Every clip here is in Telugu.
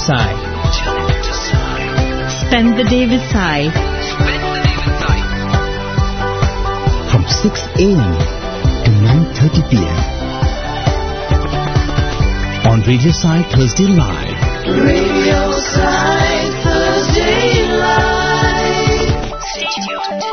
Sai. Spend the day with Sai. From 6 a.m. to 9.30 p.m. On Radio Sai Thursday Live. Radio Side Thursday Live. Stay tuned.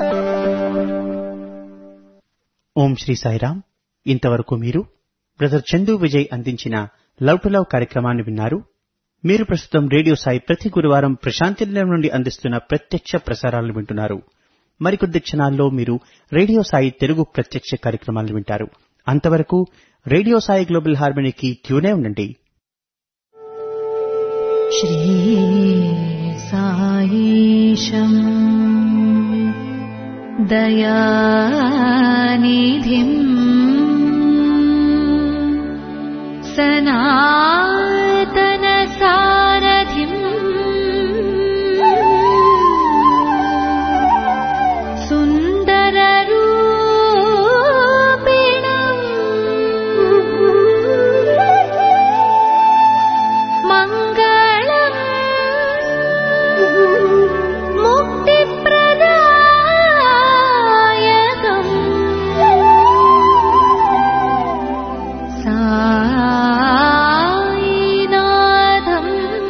ఓం శ్రీ సాయిరామ్ ఇంతవరకు మీరు బ్రదర్ చందు విజయ్ అందించిన లవ్ టు లవ్ కార్యక్రమాన్ని విన్నారు మీరు ప్రస్తుతం రేడియో సాయి ప్రతి గురువారం ప్రశాంతి నిలయం నుండి అందిస్తున్న ప్రత్యక్ష ప్రసారాలను వింటున్నారు మరికొద్ది క్షణాల్లో మీరు రేడియో సాయి తెలుగు ప్రత్యక్ష కార్యక్రమాలను వింటారు అంతవరకు రేడియో సాయి గ్లోబల్ హార్మనీకి ట్యూనే ఉండండి श्रीसायीशम् दयानिधिम् सनातनसारथिम् सुन्दररूपिणम् मङ्गलम् मुक्तिप्रदायकम् सायिनाथम्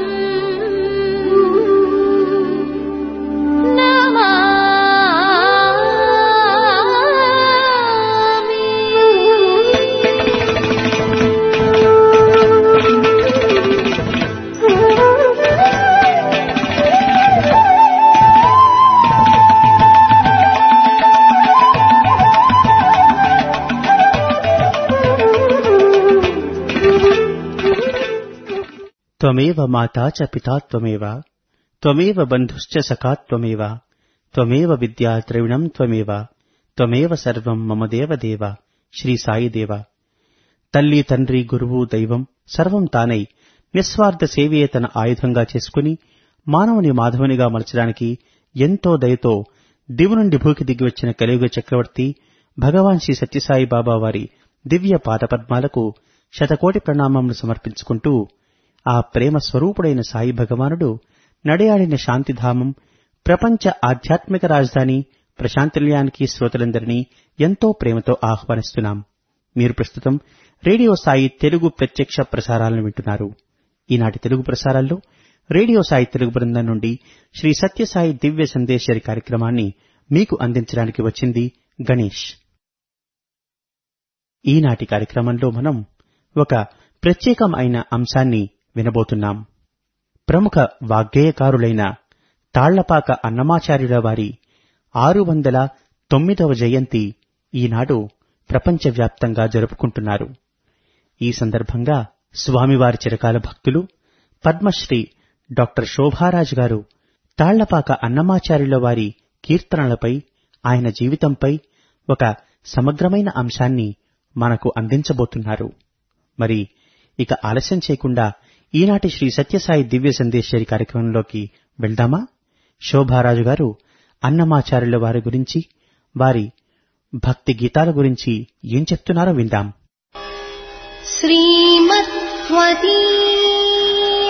త్వమేవ మాతా చ పితా త్వమేవ త్వమేవ బంధుశ్చ సఖా త్వమేవ త్వమేవ విద్యా ద్రవిణం త్వమేవ త్వమేవ సర్వం మమ దేవ దేవ శ్రీ సాయి దేవ తల్లి తండ్రి గురువు దైవం సర్వం తానై నిస్వార్థ సేవయే తన ఆయుధంగా చేసుకుని మానవుని మాధవునిగా మలచడానికి ఎంతో దయతో దివు నుండి భూకి దిగివచ్చిన కలియుగ చక్రవర్తి భగవాన్ శ్రీ సత్యసాయి బాబా వారి దివ్య పాదపద్మాలకు శతకోటి ప్రణామములు సమర్పించుకుంటూ ఆ ప్రేమ స్వరూపుడైన సాయి భగవానుడు నడయాడిన శాంతిధామం ప్రపంచ ఆధ్యాత్మిక రాజధాని ప్రశాంతినిలయానికి శ్రోతలందరినీ ఎంతో ప్రేమతో ఆహ్వానిస్తున్నాం మీరు ప్రస్తుతం రేడియో సాయి తెలుగు ప్రత్యక్ష ప్రసారాలను వింటున్నారు ఈనాటి తెలుగు ప్రసారాల్లో రేడియో సాయి తెలుగు బృందం నుండి శ్రీ సత్యసాయి దివ్య సందేశరి కార్యక్రమాన్ని మీకు అందించడానికి వచ్చింది గణేష్ ఈనాటి కార్యక్రమంలో మనం ఒక ప్రత్యేకమైన అంశాన్ని వినబోతున్నాం ప్రముఖ వాగ్గేయకారులైన తాళ్లపాక అన్నమాచార్యుల వారి ఆరు వందల తొమ్మిదవ జయంతి ఈనాడు ప్రపంచవ్యాప్తంగా జరుపుకుంటున్నారు ఈ సందర్భంగా స్వామివారి చిరకాల భక్తులు పద్మశ్రీ డాక్టర్ శోభారాజ్ గారు తాళ్లపాక అన్నమాచార్యుల వారి కీర్తనలపై ఆయన జీవితంపై ఒక సమగ్రమైన అంశాన్ని మనకు అందించబోతున్నారు మరి ఇక ఆలస్యం చేయకుండా ఈనాటి శ్రీ సత్యసాయి దివ్య సందేశరి కార్యక్రమంలోకి వెళ్దామా శోభారాజు గారు అన్నమాచార్యుల వారి గురించి వారి భక్తి గీతాల గురించి ఏం చెప్తున్నారో విందాం श्रीमत्वदीय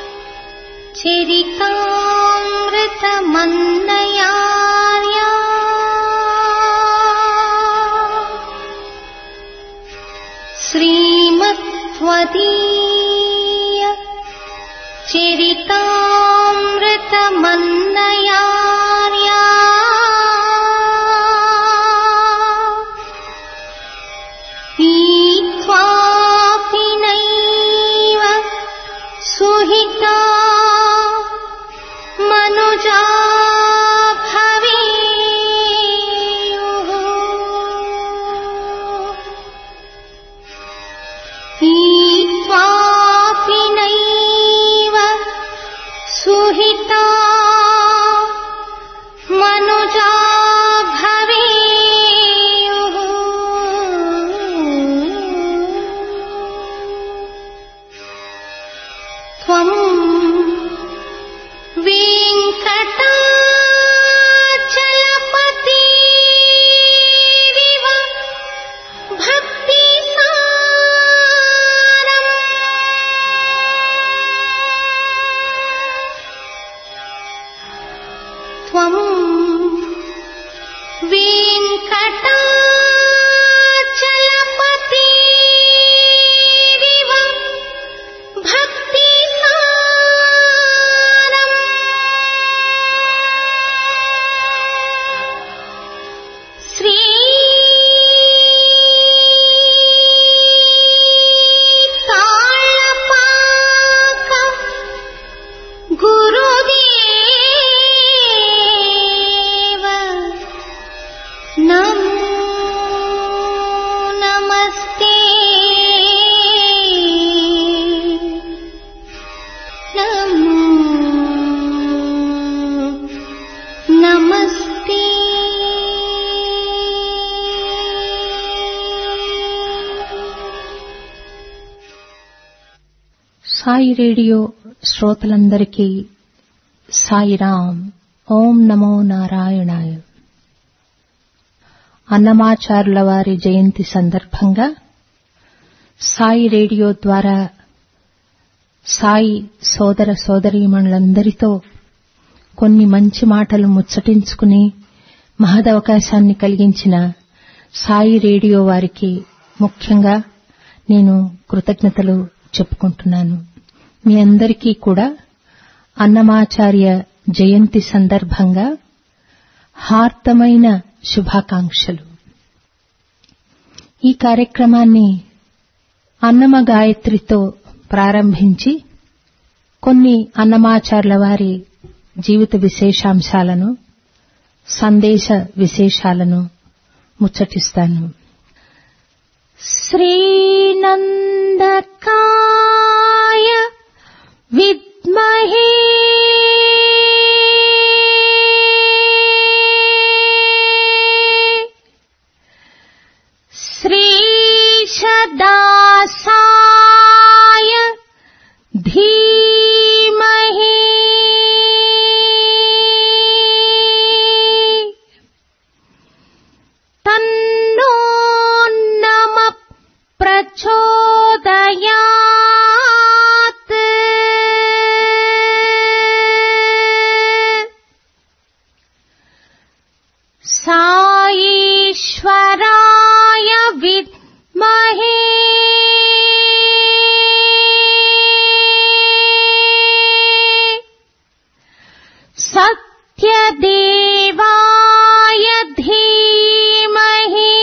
चरितामृतमन्नयार्या श्रीमत्वदीय चरितामृतमन्नयार्या ईत्वापि नैव सुहिता मनुजा वेङ्कटाचलपतिरिव भक्तिसारम् श्री ताळपाकम् गुरुदेव नमो नमस्ते नमो नमस्ते సాయి రేడియో శ్రోతలందరికీ సాయిరాం ఓం నమో నారాయణాయ అన్నమాచారుల వారి జయంతి సందర్భంగా సాయి రేడియో ద్వారా సాయి సోదర సోదరీమణులందరితో కొన్ని మంచి మాటలు ముచ్చటించుకుని మహదవకాశాన్ని కలిగించిన సాయి రేడియో వారికి ముఖ్యంగా నేను కృతజ్ఞతలు చెప్పుకుంటున్నాను మీ అందరికీ కూడా అన్నమాచార్య జయంతి సందర్భంగా హార్దమైన శుభాకాంక్షలు ఈ కార్యక్రమాన్ని అన్నమ గాయత్రితో ప్రారంభించి కొన్ని అన్నమాచార్ల వారి జీవిత విశేషాంశాలను సందేశ విశేషాలను ముచ్చటిస్తాను श्रीनन्दकाय विद्महे श्रीशदासाय धीमहि तन्नो नमः प्रचोदयात् साईश्वराय विद्महे सत्यदेवाय धीमहि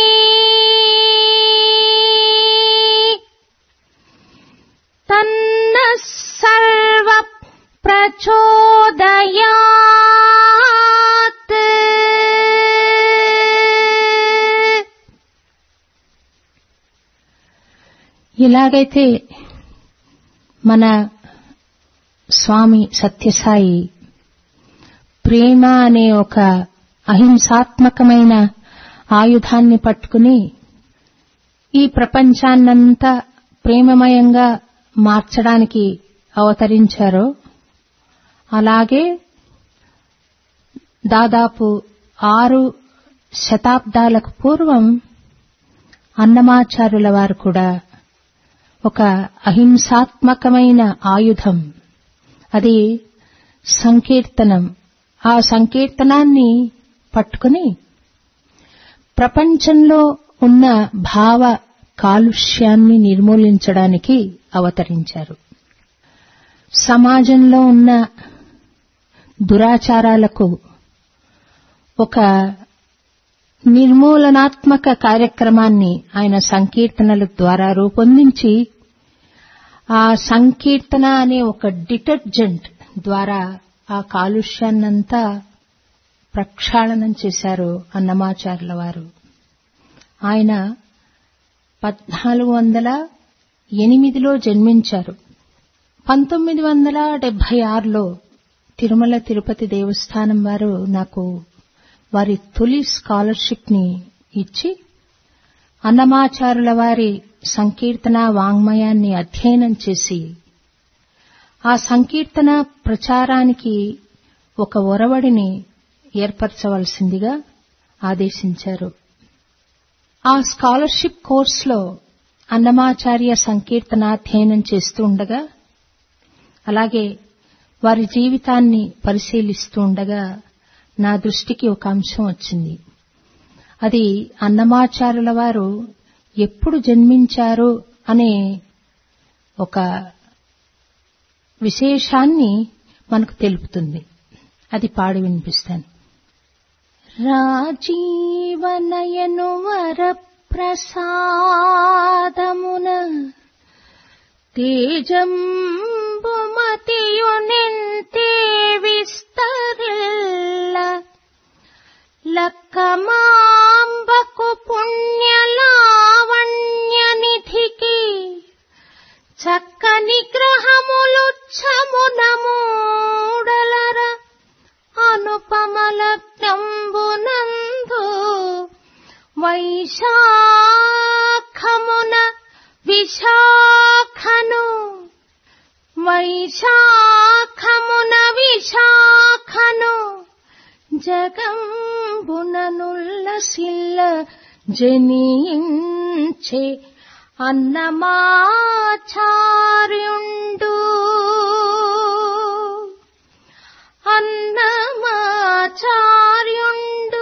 तन्नः सर्व प्रचोदयात् ఇలాగైతే మన స్వామి సత్యసాయి ప్రేమ అనే ఒక అహింసాత్మకమైన ఆయుధాన్ని పట్టుకుని ఈ ప్రపంచాన్నంతా ప్రేమమయంగా మార్చడానికి అవతరించారో అలాగే దాదాపు ఆరు శతాబ్దాలకు పూర్వం అన్నమాచారుల వారు కూడా ఒక అహింసాత్మకమైన ఆయుధం అది సంకీర్తనం ఆ సంకీర్తనాన్ని పట్టుకుని ప్రపంచంలో ఉన్న భావ కాలుష్యాన్ని నిర్మూలించడానికి అవతరించారు సమాజంలో ఉన్న దురాచారాలకు ఒక నిర్మూలనాత్మక కార్యక్రమాన్ని ఆయన సంకీర్తనల ద్వారా రూపొందించి ఆ సంకీర్తన అనే ఒక డిటర్జెంట్ ద్వారా ఆ కాలుష్యాన్నంతా ప్రక్షాళనం చేశారు అన్నమాచార్యుల వారు ఆయన పద్నాలుగు వందల ఎనిమిదిలో జన్మించారు పంతొమ్మిది వందల డెబ్బై ఆరులో తిరుమల తిరుపతి దేవస్థానం వారు నాకు వారి తొలి స్కాలర్షిప్ ని ఇచ్చి అన్నమాచారుల వారి సంకీర్తన వాంగ్మయాన్ని అధ్యయనం చేసి ఆ సంకీర్తన ప్రచారానికి ఒక ఒరవడిని ఏర్పరచవలసిందిగా ఆదేశించారు ఆ స్కాలర్షిప్ కోర్సులో అన్నమాచార్య సంకీర్తనాధ్యయనం చేస్తూ ఉండగా అలాగే వారి జీవితాన్ని పరిశీలిస్తూ ఉండగా నా దృష్టికి ఒక అంశం వచ్చింది అది అన్నమాచారుల వారు ఎప్పుడు జన్మించారు అనే ఒక విశేషాన్ని మనకు తెలుపుతుంది అది పాడి వినిపిస్తాను రాజీవనయను వరప్రసాదమున తేజంబుమతియునింతే విస్తరిల్ల లక్కమాంబకు పుణ్యలావణ్యనిధికి చక్కని గ్రహములు చమునమూడలర అనుపమలగ్నంబునందు వైశాఖమున విశాఖను వైశాఖమున విశాఖను జగంబుననుల్లసిల్ల జనించే అన్నమాచార్యుండు అన్నమాచార్యుండు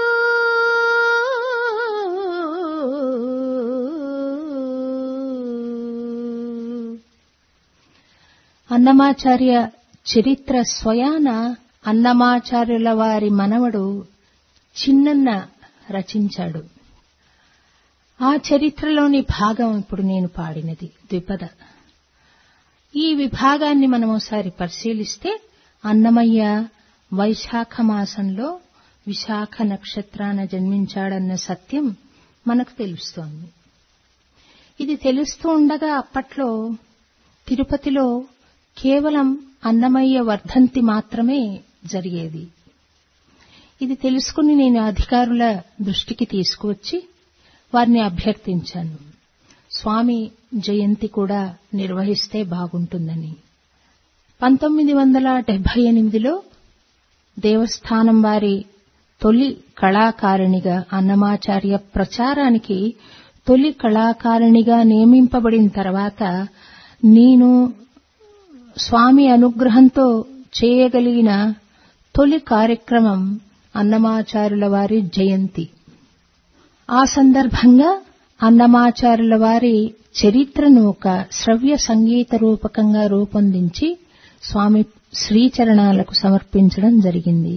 అన్నమాచార్య చరిత్ర స్వయాన అన్నమాచార్యుల వారి మనవడు చిన్నన్న రచించాడు ఆ చరిత్రలోని భాగం ఇప్పుడు నేను పాడినది ద్విపద ఈ విభాగాన్ని మనం ఒకసారి పరిశీలిస్తే అన్నమయ్య వైశాఖ మాసంలో విశాఖ నక్షత్రాన జన్మించాడన్న సత్యం మనకు తెలుస్తోంది ఇది తెలుస్తూ ఉండగా అప్పట్లో తిరుపతిలో కేవలం అన్నమయ్య వర్ధంతి మాత్రమే జరిగేది ఇది తెలుసుకుని నేను అధికారుల దృష్టికి తీసుకువచ్చి వారిని అభ్యర్థించాను స్వామి జయంతి కూడా నిర్వహిస్తే బాగుంటుందని పంతొమ్మిది వందల డెబ్బై ఎనిమిదిలో దేవస్థానం వారి తొలి కళాకారిణిగా అన్నమాచార్య ప్రచారానికి తొలి కళాకారిణిగా నియమింపబడిన తర్వాత నేను స్వామి అనుగ్రహంతో చేయగలిగిన తొలి కార్యక్రమం అన్నమాచారుల వారి జయంతి ఆ సందర్భంగా అన్నమాచారుల వారి చరిత్రను ఒక శ్రవ్య సంగీత రూపకంగా రూపొందించి స్వామి శ్రీచరణాలకు సమర్పించడం జరిగింది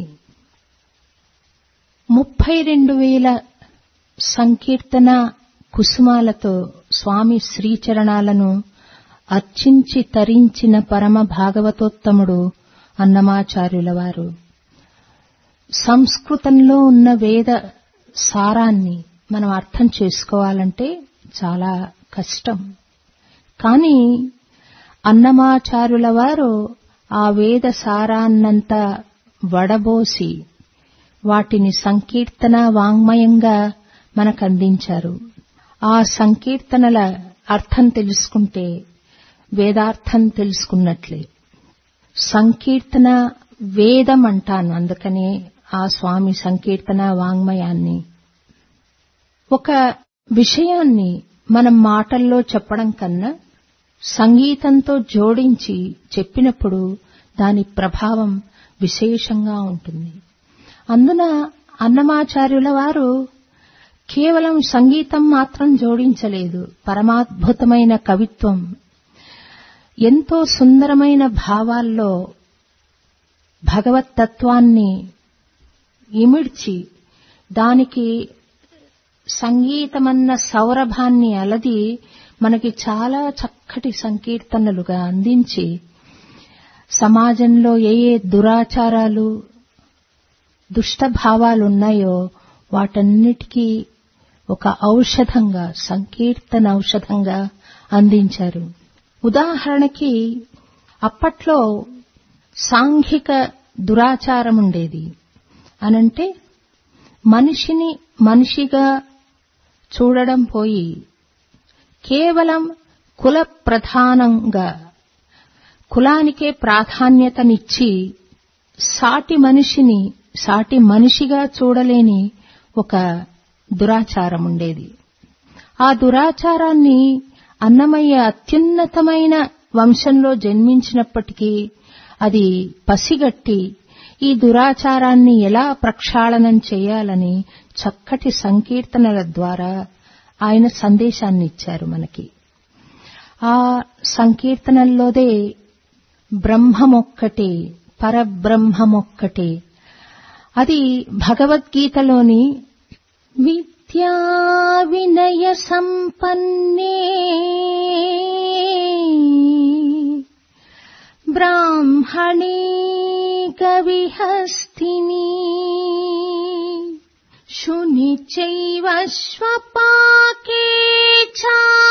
ముప్పై రెండు వేల సంకీర్తన కుసుమాలతో స్వామి శ్రీచరణాలను అర్చించి తరించిన పరమ భాగవతోత్తముడు అన్నమాచార్యుల వారు సంస్కృతంలో ఉన్న వేద సారాన్ని మనం అర్థం చేసుకోవాలంటే చాలా కష్టం కానీ అన్నమాచారుల వారు ఆ వేద సారాన్నంతా వడబోసి వాటిని సంకీర్తన వాంగ్మయంగా మనకు అందించారు ఆ సంకీర్తనల అర్థం తెలుసుకుంటే వేదార్థం తెలుసుకున్నట్లే సంకీర్తన వేదం అంటాను అందుకనే ఆ స్వామి సంకీర్తన వాంగ్మయాన్ని ఒక విషయాన్ని మనం మాటల్లో చెప్పడం కన్నా సంగీతంతో జోడించి చెప్పినప్పుడు దాని ప్రభావం విశేషంగా ఉంటుంది అందున అన్నమాచార్యుల వారు కేవలం సంగీతం మాత్రం జోడించలేదు పరమాద్భుతమైన కవిత్వం ఎంతో సుందరమైన భావాల్లో భగవత్తత్వాన్ని ఇమిడ్చి దానికి సంగీతమన్న సౌరభాన్ని అలది మనకి చాలా చక్కటి సంకీర్తనలుగా అందించి సమాజంలో ఏ ఏ దురాచారాలు దుష్టభావాలున్నాయో వాటన్నిటికీ ఒక ఔషధంగా సంకీర్తన ఔషధంగా అందించారు ఉదాహరణకి అప్పట్లో సాంఘిక దురాచారం ఉండేది అనంటే మనిషిని మనిషిగా చూడడం పోయి కేవలం కుల ప్రధానంగా కులానికే ప్రాధాన్యతనిచ్చి సాటి మనిషిని సాటి మనిషిగా చూడలేని ఒక దురాచారం ఉండేది ఆ దురాచారాన్ని అన్నమయ్య అత్యున్నతమైన వంశంలో జన్మించినప్పటికీ అది పసిగట్టి ఈ దురాచారాన్ని ఎలా ప్రక్షాళనం చేయాలని చక్కటి సంకీర్తనల ద్వారా ఆయన సందేశాన్ని ఇచ్చారు మనకి ఆ సంకీర్తనల్లోదే బ్రహ్మమొక్కటే పరబ్రహ్మమొక్కటే అది భగవద్గీతలోని విద్యా వినయ సంపన్నే బ్రాహ్మణే కవిహస్తిని శుని చైవ శ్వపాకే చ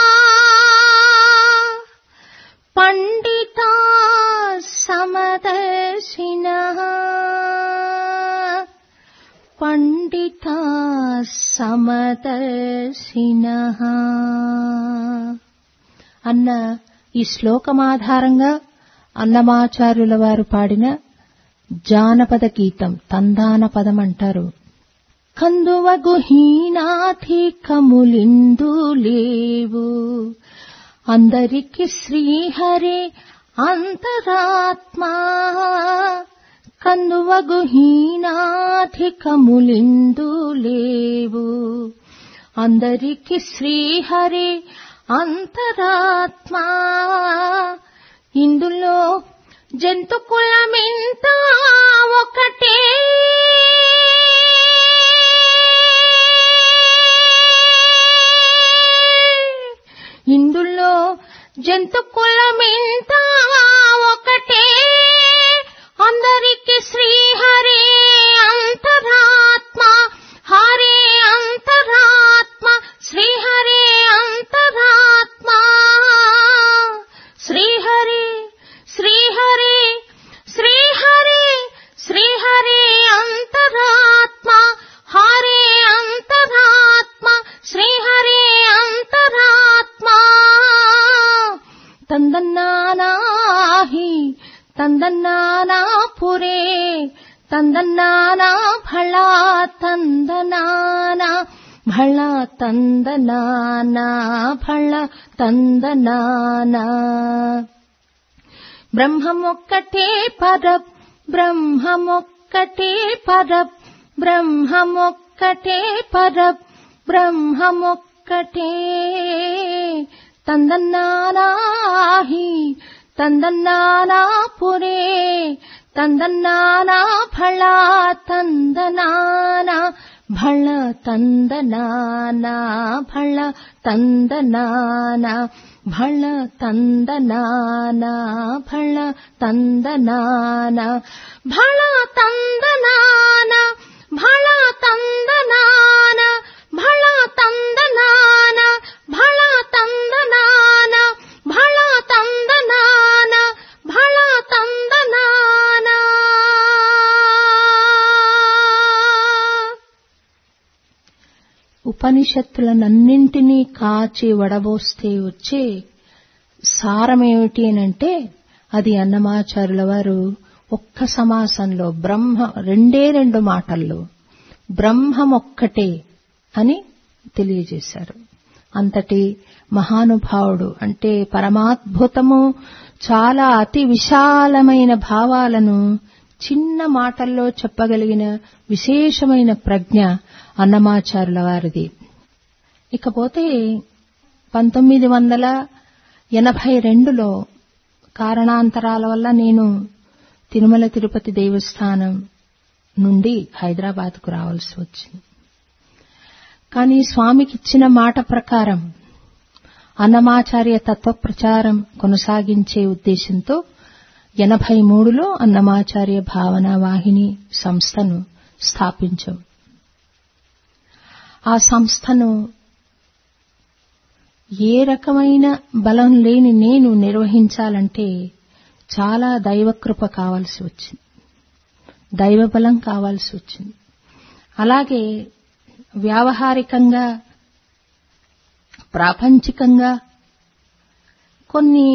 పండితా సమదర్శినః పండితా సమదర్శినః అన్న ఈ శ్లోకమాధారంగా అన్నమాచార్యుల వారు పాడిన జానపద గీతం తందాన పదం అంటారు కందువ గుహీనాధికములిందు లేవు అందరికి శ్రీహరే అంతరాత్మా కందువ గుహీనాధికములిందు లేవు అందరికి శ్రీహరే అంతరాత్మా ఇందులో జంతు కులమింత ఒకటే ఇందులో జంతు కులమింత ఒకటే అందరికి శ్రీహరే అంతరాత్మ హరే అంతరాత్మ శ్రీహరే అంతరాత్మ శ్రీహరే శ్రీహరే శ్రీహరే శ్రీహరే అంతరాత్మ హరే అంతరాత్మ శ్రీహరే అంతరాత్మ తందన్నానాహి తందన్నానా పురే తందన్నానా భళా తందనానా భళ తందనానా భళ తందనానా బ్రహ్మమొక్కటే పర బ్రహ్మమొక్కటే పర బ్రహ్మమొక్కటే పర బ్రహ్మమొక్కటే తందన్నానాహి తందన్నానా పురే తందన్నానా భళ తందనానా భళ తందనానా భళ తందనానా భళ తందనానా భళ తందనానా భళ తందనానా భళ తందనానా భళ తందనానా భళ తందనానా భళ తందనానా భళ తందనానా ఉపనిషత్తులనన్నింటినీ కాచి వడబోస్తే వచ్చే సారమేమిటి అనంటే అది అన్నమాచారుల వారు ఒక్క సమాసంలో బ్రహ్మ రెండే రెండు మాటల్లో బ్రహ్మమొక్కటే అని తెలియజేశారు అంతటి మహానుభావుడు అంటే పరమాద్భుతము చాలా అతి విశాలమైన భావాలను చిన్న మాటల్లో చెప్పగలిగిన విశేషమైన ప్రజ్ఞ అన్నమాచారుల వారిది ఇకపోతే పంతొమ్మిది వందల ఎనభై రెండులో కారణాంతరాల వల్ల నేను తిరుమల తిరుపతి దేవస్థానం నుండి హైదరాబాద్కు రావాల్సి వచ్చింది కానీ స్వామికి ఇచ్చిన మాట ప్రకారం అన్నమాచార్య తత్వ ప్రచారం కొనసాగించే ఉద్దేశంతో ఎనభై మూడులో అన్నమాచార్య భావన వాహిని సంస్థను స్థాపించాం ఆ సంస్థను ఏ రకమైన బలం లేని నేను నిర్వహించాలంటే చాలా దైవకృప కావాల్సి వచ్చింది దైవ బలం కావాల్సి వచ్చింది అలాగే వ్యావహారికంగా ప్రాపంచికంగా కొన్ని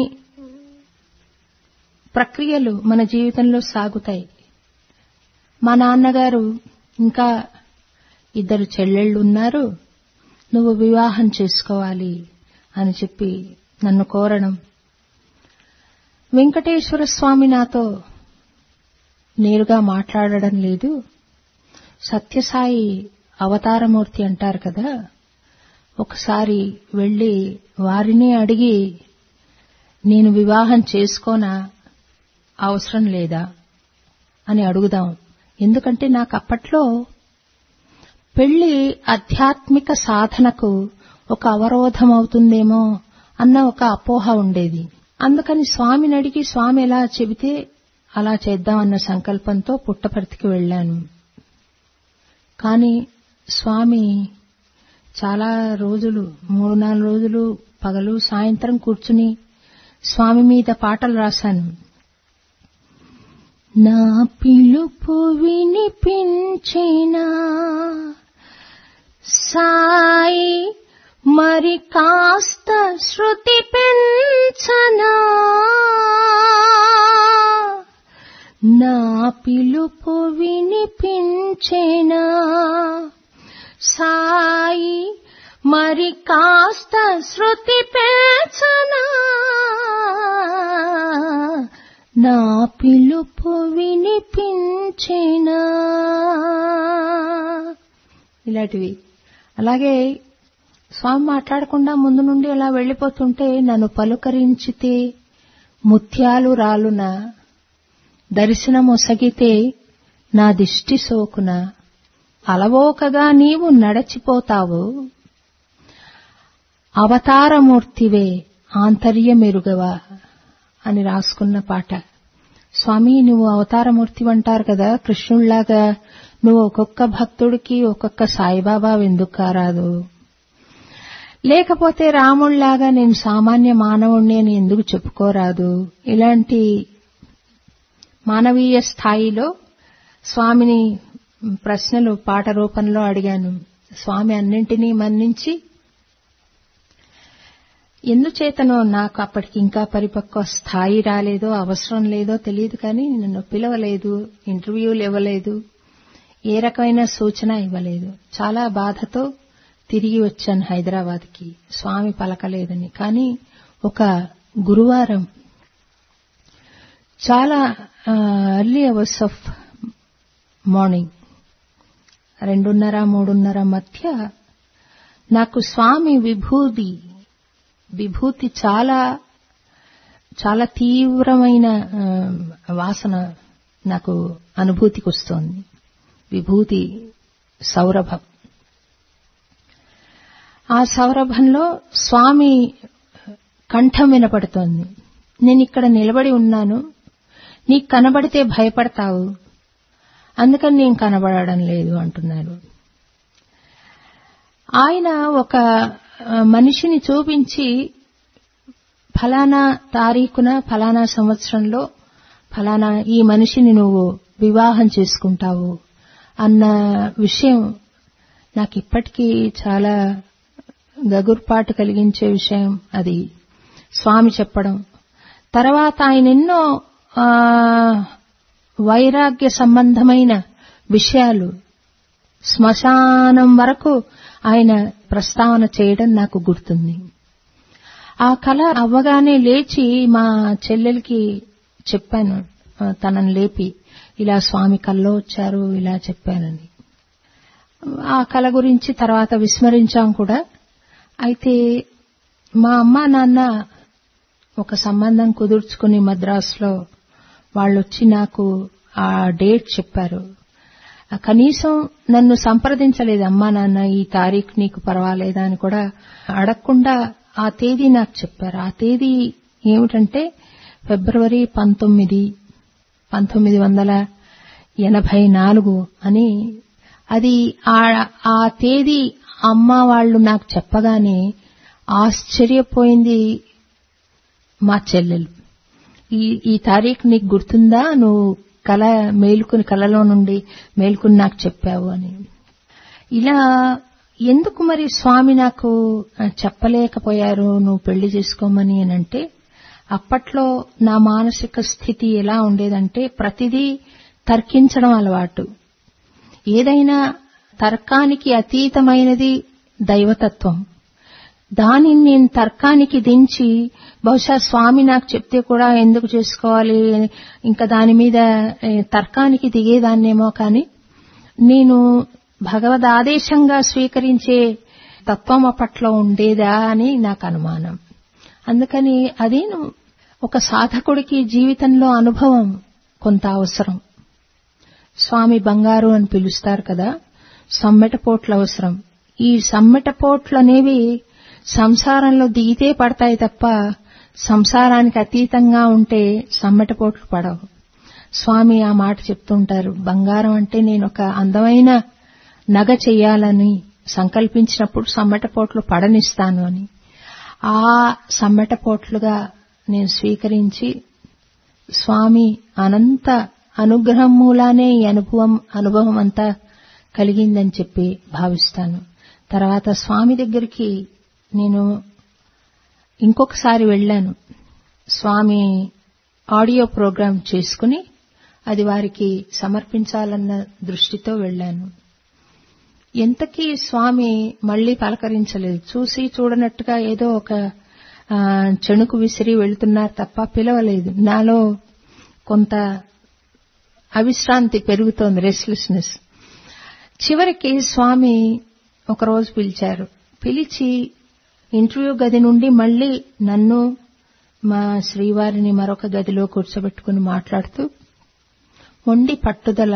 ప్రక్రియలు మన జీవితంలో సాగుతాయి మా నాన్నగారు ఇంకా ఇద్దరు చెల్లెళ్ళు ఉన్నారు నువ్వు వివాహం చేసుకోవాలి అని చెప్పి నన్ను కోరడం వెంకటేశ్వర స్వామి నాతో నేరుగా మాట్లాడడం లేదు సత్యసాయి అవతారమూర్తి అంటారు కదా ఒకసారి వెళ్ళి వారిని అడిగి నేను వివాహం చేసుకోనా అవసరం లేదా అని అడుగుదాం ఎందుకంటే నాకు అప్పట్లో పెళ్లి ఆధ్యాత్మిక సాధనకు ఒక అవరోధం అవుతుందేమో అన్న ఒక అపోహ ఉండేది అందుకని స్వామిని అడిగి స్వామి ఎలా చెబితే అలా చేద్దామన్న సంకల్పంతో పుట్టపర్తికి వెళ్ళాను కానీ స్వామి చాలా రోజులు మూడు నాలుగు రోజులు పగలు సాయంత్రం కూర్చుని స్వామి మీద పాటలు రాశాను నా పిలుపు వినిపించినా సాయి మరి కాస్త శృతి పెంచనా నా పిలుపు వినిపించేనా సాయి మరి కాస్త శృతి పెంచనా నా పిలుపు వినిపించేనా ఇలాంటివి అలాగే స్వామి మాట్లాడకుండా ముందు నుండి అలా వెళ్లిపోతుంటే నన్ను పలుకరించితే ముత్యాలు రాలున దర్శనమొసగితే నా దిష్టి సోకున అలవోకగా నీవు నడచిపోతావు అవతారమూర్తివే ఆంతర్యమెరుగవా అని రాసుకున్న పాట స్వామి నువ్వు అవతారమూర్తి అంటారు కదా కృష్ణుళ్లాగా నువ్వు ఒక్కొక్క భక్తుడికి ఒక్కొక్క సాయిబాబా ఎందుకు కారాదు లేకపోతే రాముళ్లాగా నేను సామాన్య మానవుణ్ణి అని ఎందుకు చెప్పుకోరాదు ఇలాంటి మానవీయ స్థాయిలో స్వామిని ప్రశ్నలు పాట రూపంలో అడిగాను స్వామి అన్నింటినీ మన్నించి ఎందుచేతనో నాకు అప్పటికి ఇంకా పరిపక్వ స్థాయి రాలేదో అవసరం లేదో తెలియదు కానీ నన్ను పిలవలేదు ఇంటర్వ్యూలు ఇవ్వలేదు ఏ రకమైన సూచన ఇవ్వలేదు చాలా బాధతో తిరిగి వచ్చాను హైదరాబాద్కి స్వామి పలకలేదని కానీ ఒక గురువారం చాలా ఎర్లీ అవర్స్ ఆఫ్ మార్నింగ్ రెండున్నర మూడున్నర మధ్య నాకు స్వామి విభూది విభూతి చాలా చాలా తీవ్రమైన ఆ, వాసన నాకు అనుభూతికి వస్తోంది విభూతి సౌరభం ఆ సౌరభంలో స్వామి కంఠం వినపడుతోంది నేను ఇక్కడ నిలబడి ఉన్నాను నీకు కనబడితే భయపడతావు అందుకని నేను కనబడడం లేదు అంటున్నారు ఆయన ఒక ఆ, మనిషిని చూపించి ఫలానా తారీఖున ఫలానా సంవత్సరంలో ఫలానా ఈ మనిషిని నువ్వు వివాహం చేసుకుంటావు అన్న విషయం నాకు ఇప్పటికీ చాలా గగుర్పాటు కలిగించే విషయం అది స్వామి చెప్పడం తర్వాత ఆయన ఎన్నో ఆ, వైరాగ్య సంబంధమైన విషయాలు శ్మశానం వరకు ఆయన ప్రస్తావన చేయడం నాకు గుర్తుంది ఆ కళ అవ్వగానే లేచి మా చెల్లెలకి చెప్పాను ఆ, తనని లేపి ఇలా స్వామి కల్లో వచ్చారు ఇలా చెప్పానని ఆ కళ గురించి తర్వాత విస్మరించాం కూడా అయితే మా అమ్మ నాన్న ఒక సంబంధం కుదుర్చుకుని మద్రాసులో వాళ్ళు వచ్చి నాకు ఆ డేట్ చెప్పారు ఆ కనీసం నన్ను సంప్రదించలేదు అమ్మా నాన్న ఈ తారీఖు నీకు పర్వాలేదా అని కూడా అడగకుండా ఆ తేదీ నాకు చెప్పారు ఆ తేదీ ఏమిటంటే ఫిబ్రవరి పంతొమ్మిది పంతొమ్మిది వందల ఎనభై నాలుగు అని అది ఆ- ఆ తేదీ అమ్మ వాళ్ళు నాకు చెప్పగానే ఆశ్చర్యపోయింది మా చెల్లెలు ఈ ఈ తారీఖు నీకు గుర్తుందా నువ్వు కళ మేలుకుని కళలో నుండి మేలుకుని నాకు చెప్పావు అని ఇలా ఎందుకు మరి స్వామి నాకు ఆ, చెప్పలేకపోయారు నువ్వు పెళ్లి చేసుకోమని అని అంటే అప్పట్లో నా మానసిక స్థితి ఎలా ఉండేదంటే ప్రతిదీ తర్కించడం అలవాటు ఏదైనా తర్కానికి అతీతమైనది దైవతత్వం దానిని నేను తర్కానికి దించి బహుశా స్వామి నాకు చెప్తే కూడా ఎందుకు చేసుకోవాలి ఇంకా దాని మీద ఏ, తర్కానికి దిగేదాన్నేమో కానీ నేను భగవద్ ఆదేశంగా స్వీకరించే తత్వం పట్ల ఉండేదా అని నాకు అనుమానం అందుకని అది ఒక సాధకుడికి జీవితంలో అనుభవం కొంత అవసరం స్వామి బంగారు అని పిలుస్తారు కదా సమ్మెటపోట్లు అవసరం ఈ సమ్మెటపోట్లు అనేవి సంసారంలో దిగితే పడతాయి తప్ప సంసారానికి అతీతంగా ఉంటే సమ్మెటపోట్లు పడవు స్వామి ఆ మాట చెప్తుంటారు బంగారం అంటే నేను ఒక అందమైన నగ చెయ్యాలని సంకల్పించినప్పుడు సమ్మెటపోట్లు పడనిస్తాను అని ఆ సమ్మెటపోట్లుగా నేను స్వీకరించి స్వామి అనంత అనుగ్రహం మూలానే ఈ అనుభవం అనుభవం అంతా కలిగిందని చెప్పి భావిస్తాను తర్వాత స్వామి దగ్గరికి నేను ఇంకొకసారి వెళ్ళాను స్వామి ఆడియో ప్రోగ్రాం చేసుకుని అది వారికి సమర్పించాలన్న దృష్టితో వెళ్ళాను ఎంతకీ స్వామి మళ్లీ పలకరించలేదు చూసి చూడనట్టుగా ఏదో ఒక ఆ, చెణుకు విసిరి వెళ్తున్నారు తప్ప పిలవలేదు నాలో కొంత అవిశ్రాంతి పెరుగుతోంది రెస్ట్లెస్నెస్ చివరికి స్వామి ఒకరోజు పిలిచారు పిలిచి ఇంటర్వ్యూ గది నుండి మళ్లీ నన్ను మా శ్రీవారిని మరొక గదిలో కూర్చోబెట్టుకుని మాట్లాడుతూ మొండి పట్టుదల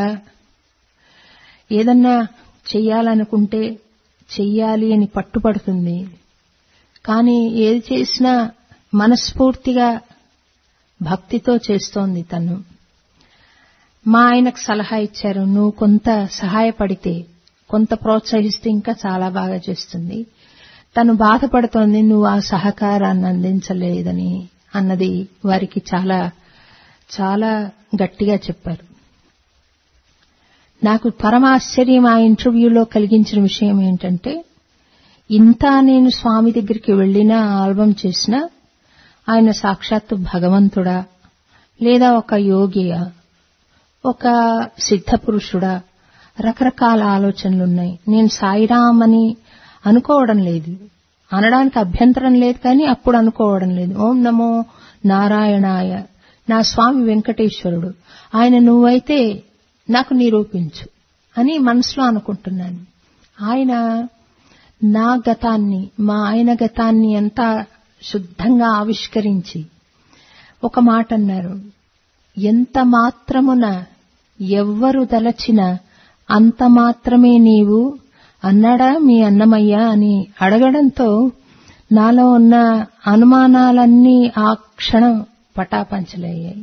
ఏదన్నా చెయ్యాలనుకుంటే చెయ్యాలి అని పట్టుపడుతుంది కానీ ఏది చేసినా మనస్ఫూర్తిగా భక్తితో చేస్తోంది తను మా ఆయనకు సలహా ఇచ్చారు నువ్వు కొంత సహాయపడితే కొంత ప్రోత్సహిస్తే ఇంకా చాలా బాగా చేస్తుంది తను బాధపడుతోంది నువ్వు ఆ సహకారాన్ని అందించలేదని అన్నది వారికి చాలా చాలా గట్టిగా చెప్పారు నాకు పరమాశ్చర్యం ఆ ఇంటర్వ్యూలో కలిగించిన విషయం ఏంటంటే ఇంత నేను స్వామి దగ్గరికి వెళ్ళినా ఆల్బం చేసినా ఆయన సాక్షాత్తు భగవంతుడా లేదా ఒక యోగియా ఒక సిద్ధ పురుషుడా రకరకాల ఆలోచనలున్నాయి నేను సాయిరామ్ అని అనుకోవడం లేదు అనడానికి అభ్యంతరం లేదు కానీ అప్పుడు అనుకోవడం లేదు ఓం నమో నారాయణాయ నా స్వామి వెంకటేశ్వరుడు ఆయన నువ్వైతే నాకు నిరూపించు అని మనసులో అనుకుంటున్నాను ఆయన నా గతాన్ని మా ఆయన గతాన్ని అంతా శుద్ధంగా ఆవిష్కరించి ఒక మాట అన్నారు ఎంత మాత్రమున ఎవ్వరు దలచిన అంత మాత్రమే నీవు అన్నాడా మీ అన్నమయ్య అని అడగడంతో నాలో ఉన్న అనుమానాలన్నీ ఆ క్షణం పటాపంచలయ్యాయి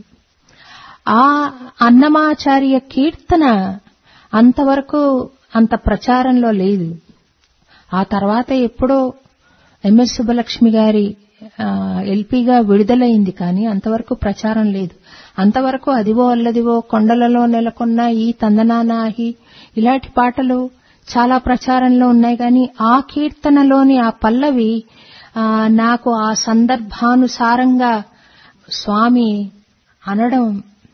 ఆ అన్నమాచార్య కీర్తన అంతవరకు అంత ప్రచారంలో లేదు ఆ తర్వాత ఎప్పుడో ఎంఎస్ సుబ్బలక్ష్మి గారి ఆ, ఎల్పీగా విడుదలైంది కానీ అంతవరకు ప్రచారం లేదు అంతవరకు అదివో అల్లదివో కొండలలో నెలకొన్న ఈ తందనానాహి ఇలాంటి పాటలు చాలా ప్రచారంలో ఉన్నాయి కానీ ఆ కీర్తనలోని ఆ పల్లవి ఆ, నాకు ఆ సందర్భానుసారంగా స్వామి అనడం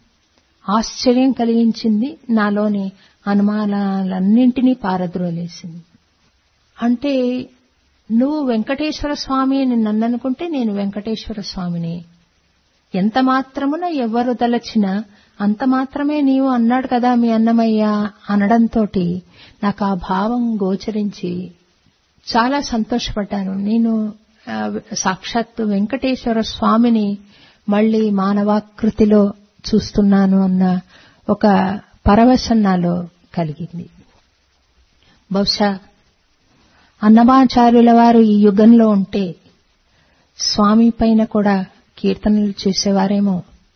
ఆశ్చర్యం కలిగించింది నాలోని అనుమానాలన్నింటినీ పారద్రోలేసింది అంటే నువ్వు వెంకటేశ్వర స్వామి అని నన్ను అనుకుంటే నేను వెంకటేశ్వర స్వామిని ఎంత మాత్రమున ఎవరు తలచినా అంత మాత్రమే నీవు అన్నాడు కదా మీ అన్నమయ్య అనడంతో నాకు ఆ భావం గోచరించి చాలా సంతోషపడ్డాను నేను ఆ, సాక్షాత్తు వెంకటేశ్వర స్వామిని మళ్లీ మానవాకృతిలో చూస్తున్నాను అన్న ఒక పరవశం నాలో కలిగింది బహుశా అన్నమాచార్యుల వారు ఈ యుగంలో ఉంటే స్వామి పైన కూడా కీర్తనలు చేసేవారేమో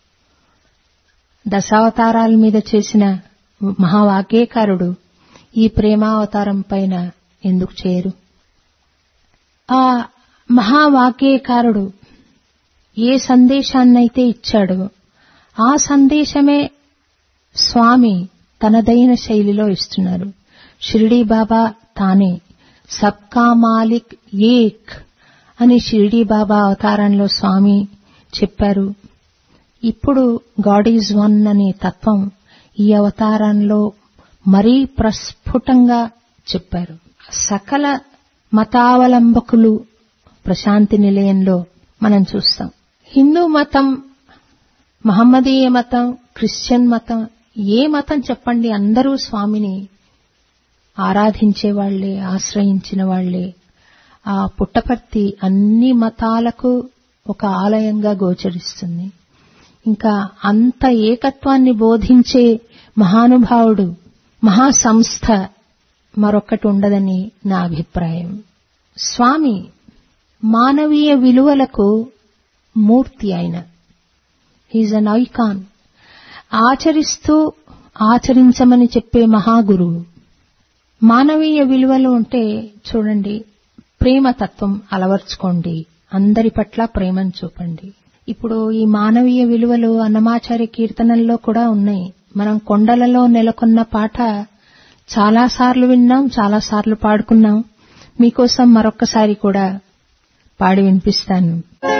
దశావతారాల మీద చేసిన మహావాక్యకారుడు ఈ ప్రేమావతారం పైన ఎందుకు చేయరు ఆ మహావాక్యకారుడు ఏ సందేశాన్నైతే ఇచ్చాడో ఆ సందేశమే స్వామి తనదైన శైలిలో ఇస్తున్నారు షిరిడీ బాబా తానే సబ్కా మాలిక్ ఏక్ అని షిరిడీ బాబా అవతారంలో స్వామి చెప్పారు ఇప్పుడు గాడ్ ఈజ్ వన్ అనే తత్వం ఈ అవతారంలో మరీ ప్రస్ఫుటంగా చెప్పారు సకల మతావలంబకులు ప్రశాంతి నిలయంలో మనం చూస్తాం హిందూ మతం మహమ్మదీయ మతం క్రిస్టియన్ మతం ఏ మతం చెప్పండి అందరూ స్వామిని ఆరాధించే వాళ్లే ఆశ్రయించిన వాళ్లే ఆ పుట్టపర్తి అన్ని మతాలకు ఒక ఆలయంగా గోచరిస్తుంది ఇంకా అంత ఏకత్వాన్ని బోధించే మహానుభావుడు మహాసంస్థ మరొక్కటి ఉండదని నా అభిప్రాయం స్వామి మానవీయ విలువలకు మూర్తి ఆయన హీజ్ అన్ ఐకాన్ ఆచరిస్తూ ఆచరించమని చెప్పే మహాగురువు మానవీయ విలువలు ఉంటే చూడండి ప్రేమతత్వం అలవర్చుకోండి అందరి పట్ల ప్రేమను చూపండి ఇప్పుడు ఈ మానవీయ విలువలు అన్నమాచార్య కీర్తనల్లో కూడా ఉన్నాయి మనం కొండలలో నెలకొన్న పాట చాలాసార్లు విన్నాం చాలాసార్లు పాడుకున్నాం మీకోసం మరొక్కసారి కూడా పాడి వినిపిస్తాను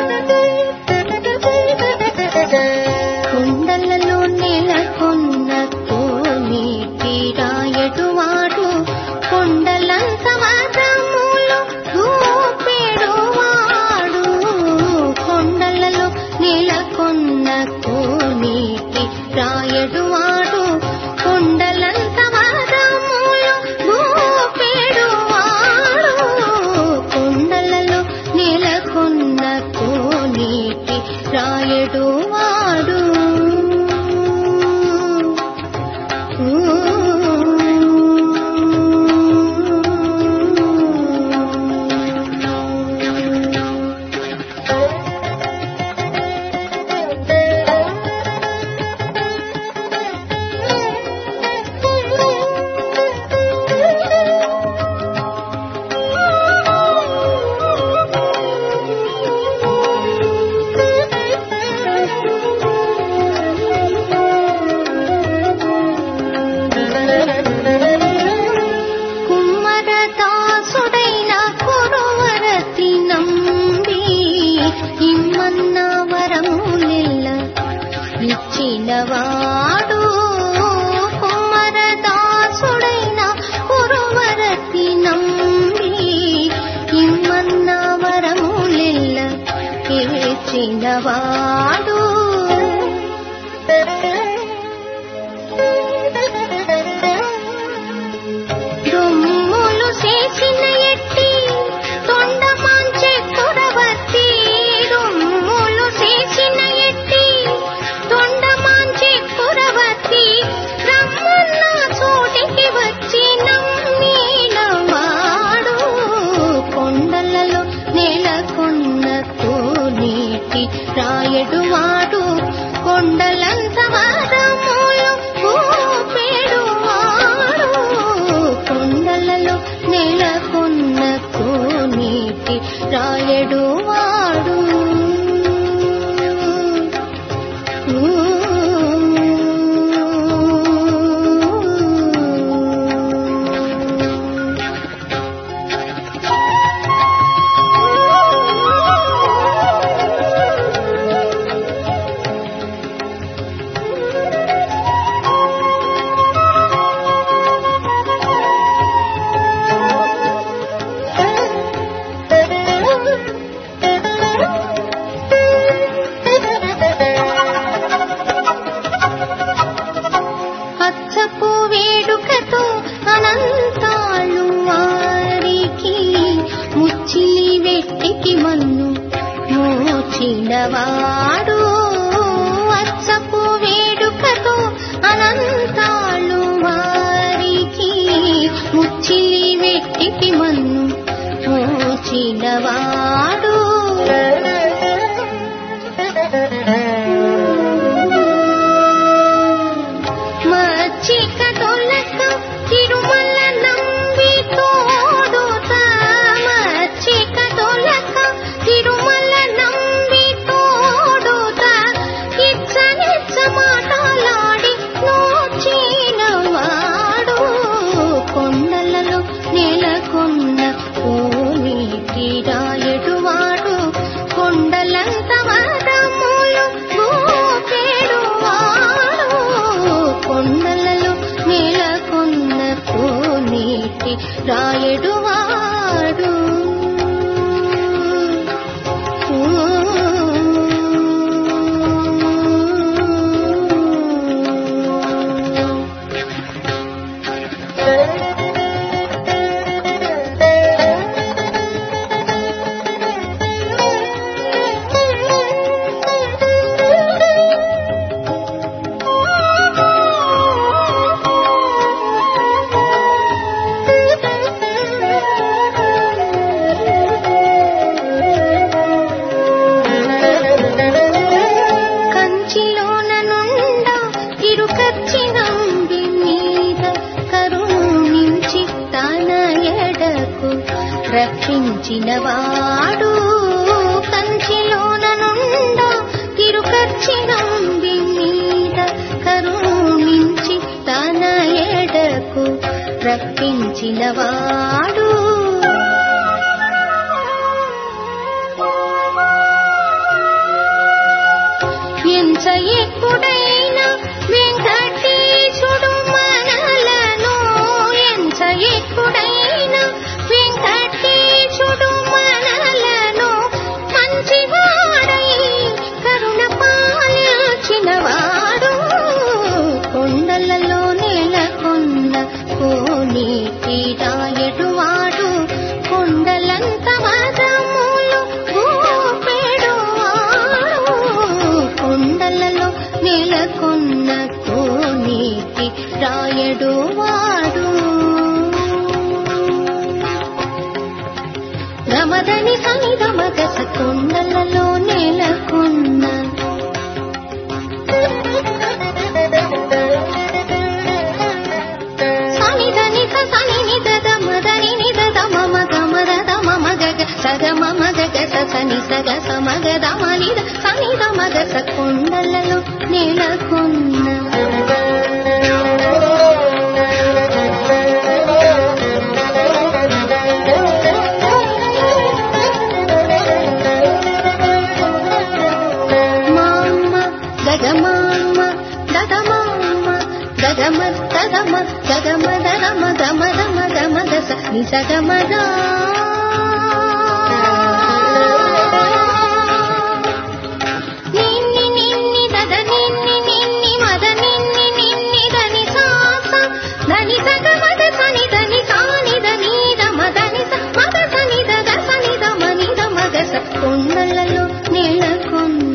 కొండలలో నెలకొన్న కోనేటి రాయడువాడు కొండలంత మరములు దూపెడువాడు కొండలలో నెలకొన్న కోనేటి రాయడువాడు కొండలంత మరములు దూపెడువాడు కొండలలో నెలకొన్న కోనేటి రాయడువాడు కుమ్మరదాసుడైన కురువరతి నంబి ఇమ్మన్న వరములెల్ల ఇచ్చినవాడు కుమ్మరదాసుడైన కురువరతి నంబి ఇమ్మన్న వరములెల్ల ఇచ్చినవాడు దుమ్ములు చేసిన ఎట్టి తొండమాంచె కురవతి దుమ్ములు చేసిన ఎట్టి తొండమాంచె కురవతి రమ్మన్న చోటికి వచ్చి నమ్మినవాడు కొండలలో నెలకొన్న కోనేటి రాయడువాడు కొండలంత వరములు ఊపేడువాడు కొండలలో నెలకొన్న కోనేటి రాయడువాడు అచ్చపు వేడుకతో అనంతాళ్ళు వారికి ముచ్చిలి వెట్టికి మన్ను మోచినవాడు అచ్చపు వేడుకతో అనంతాళ్ళు వారికి ముచ్చిలి వెట్టికి మన్ను మోచినవాడు మచ్చిక తొలక తిరుమల నంబి తోడుత మచ్చిక తొలక తిరుమల నంబి తోడుత రక్షించినవాడు కంచిలోన నుండ తిరుకచ్చినంబి మీద కరుణించి తన ఎడకు రప్పించినవాడు ఎంత ఎక్కుడైన వెంకటేశుడు మనలను ఎంత ఎక్కుడైన వెంకటేశుడు మనలను మంచివాడై కరుణ పాలించినవాడు కొండలలో నెలకొన్న కోనీటి రాయడువాడు కొండలంత మదములు గోపెడువాడు కొండలలో నెలకొన్న కోనీటి రాయడువాడు రమదని సనిద మగస కొండలలో నెలకొన్న సనిదని సని నిద మదని నిద మమ గమర మమ గగ సగ మమ గగ సని సగ సమగ దమ నిద సనిద మగస కొండలలో నెలకొన్న మామ గగమామ గగమామ గగమ గగమ గగమ దగమ గమ గమ గమ దస నిస గమ గా నిన్ని నిన్ని దద నిన్ని నిన్ని మద నిన్ని నిన్ని దని సాస దని సగ మద సని దని సాని దని ద మదని స మద సని దగ సని ద మని ద మగ స కొండలలో నెలకొన్న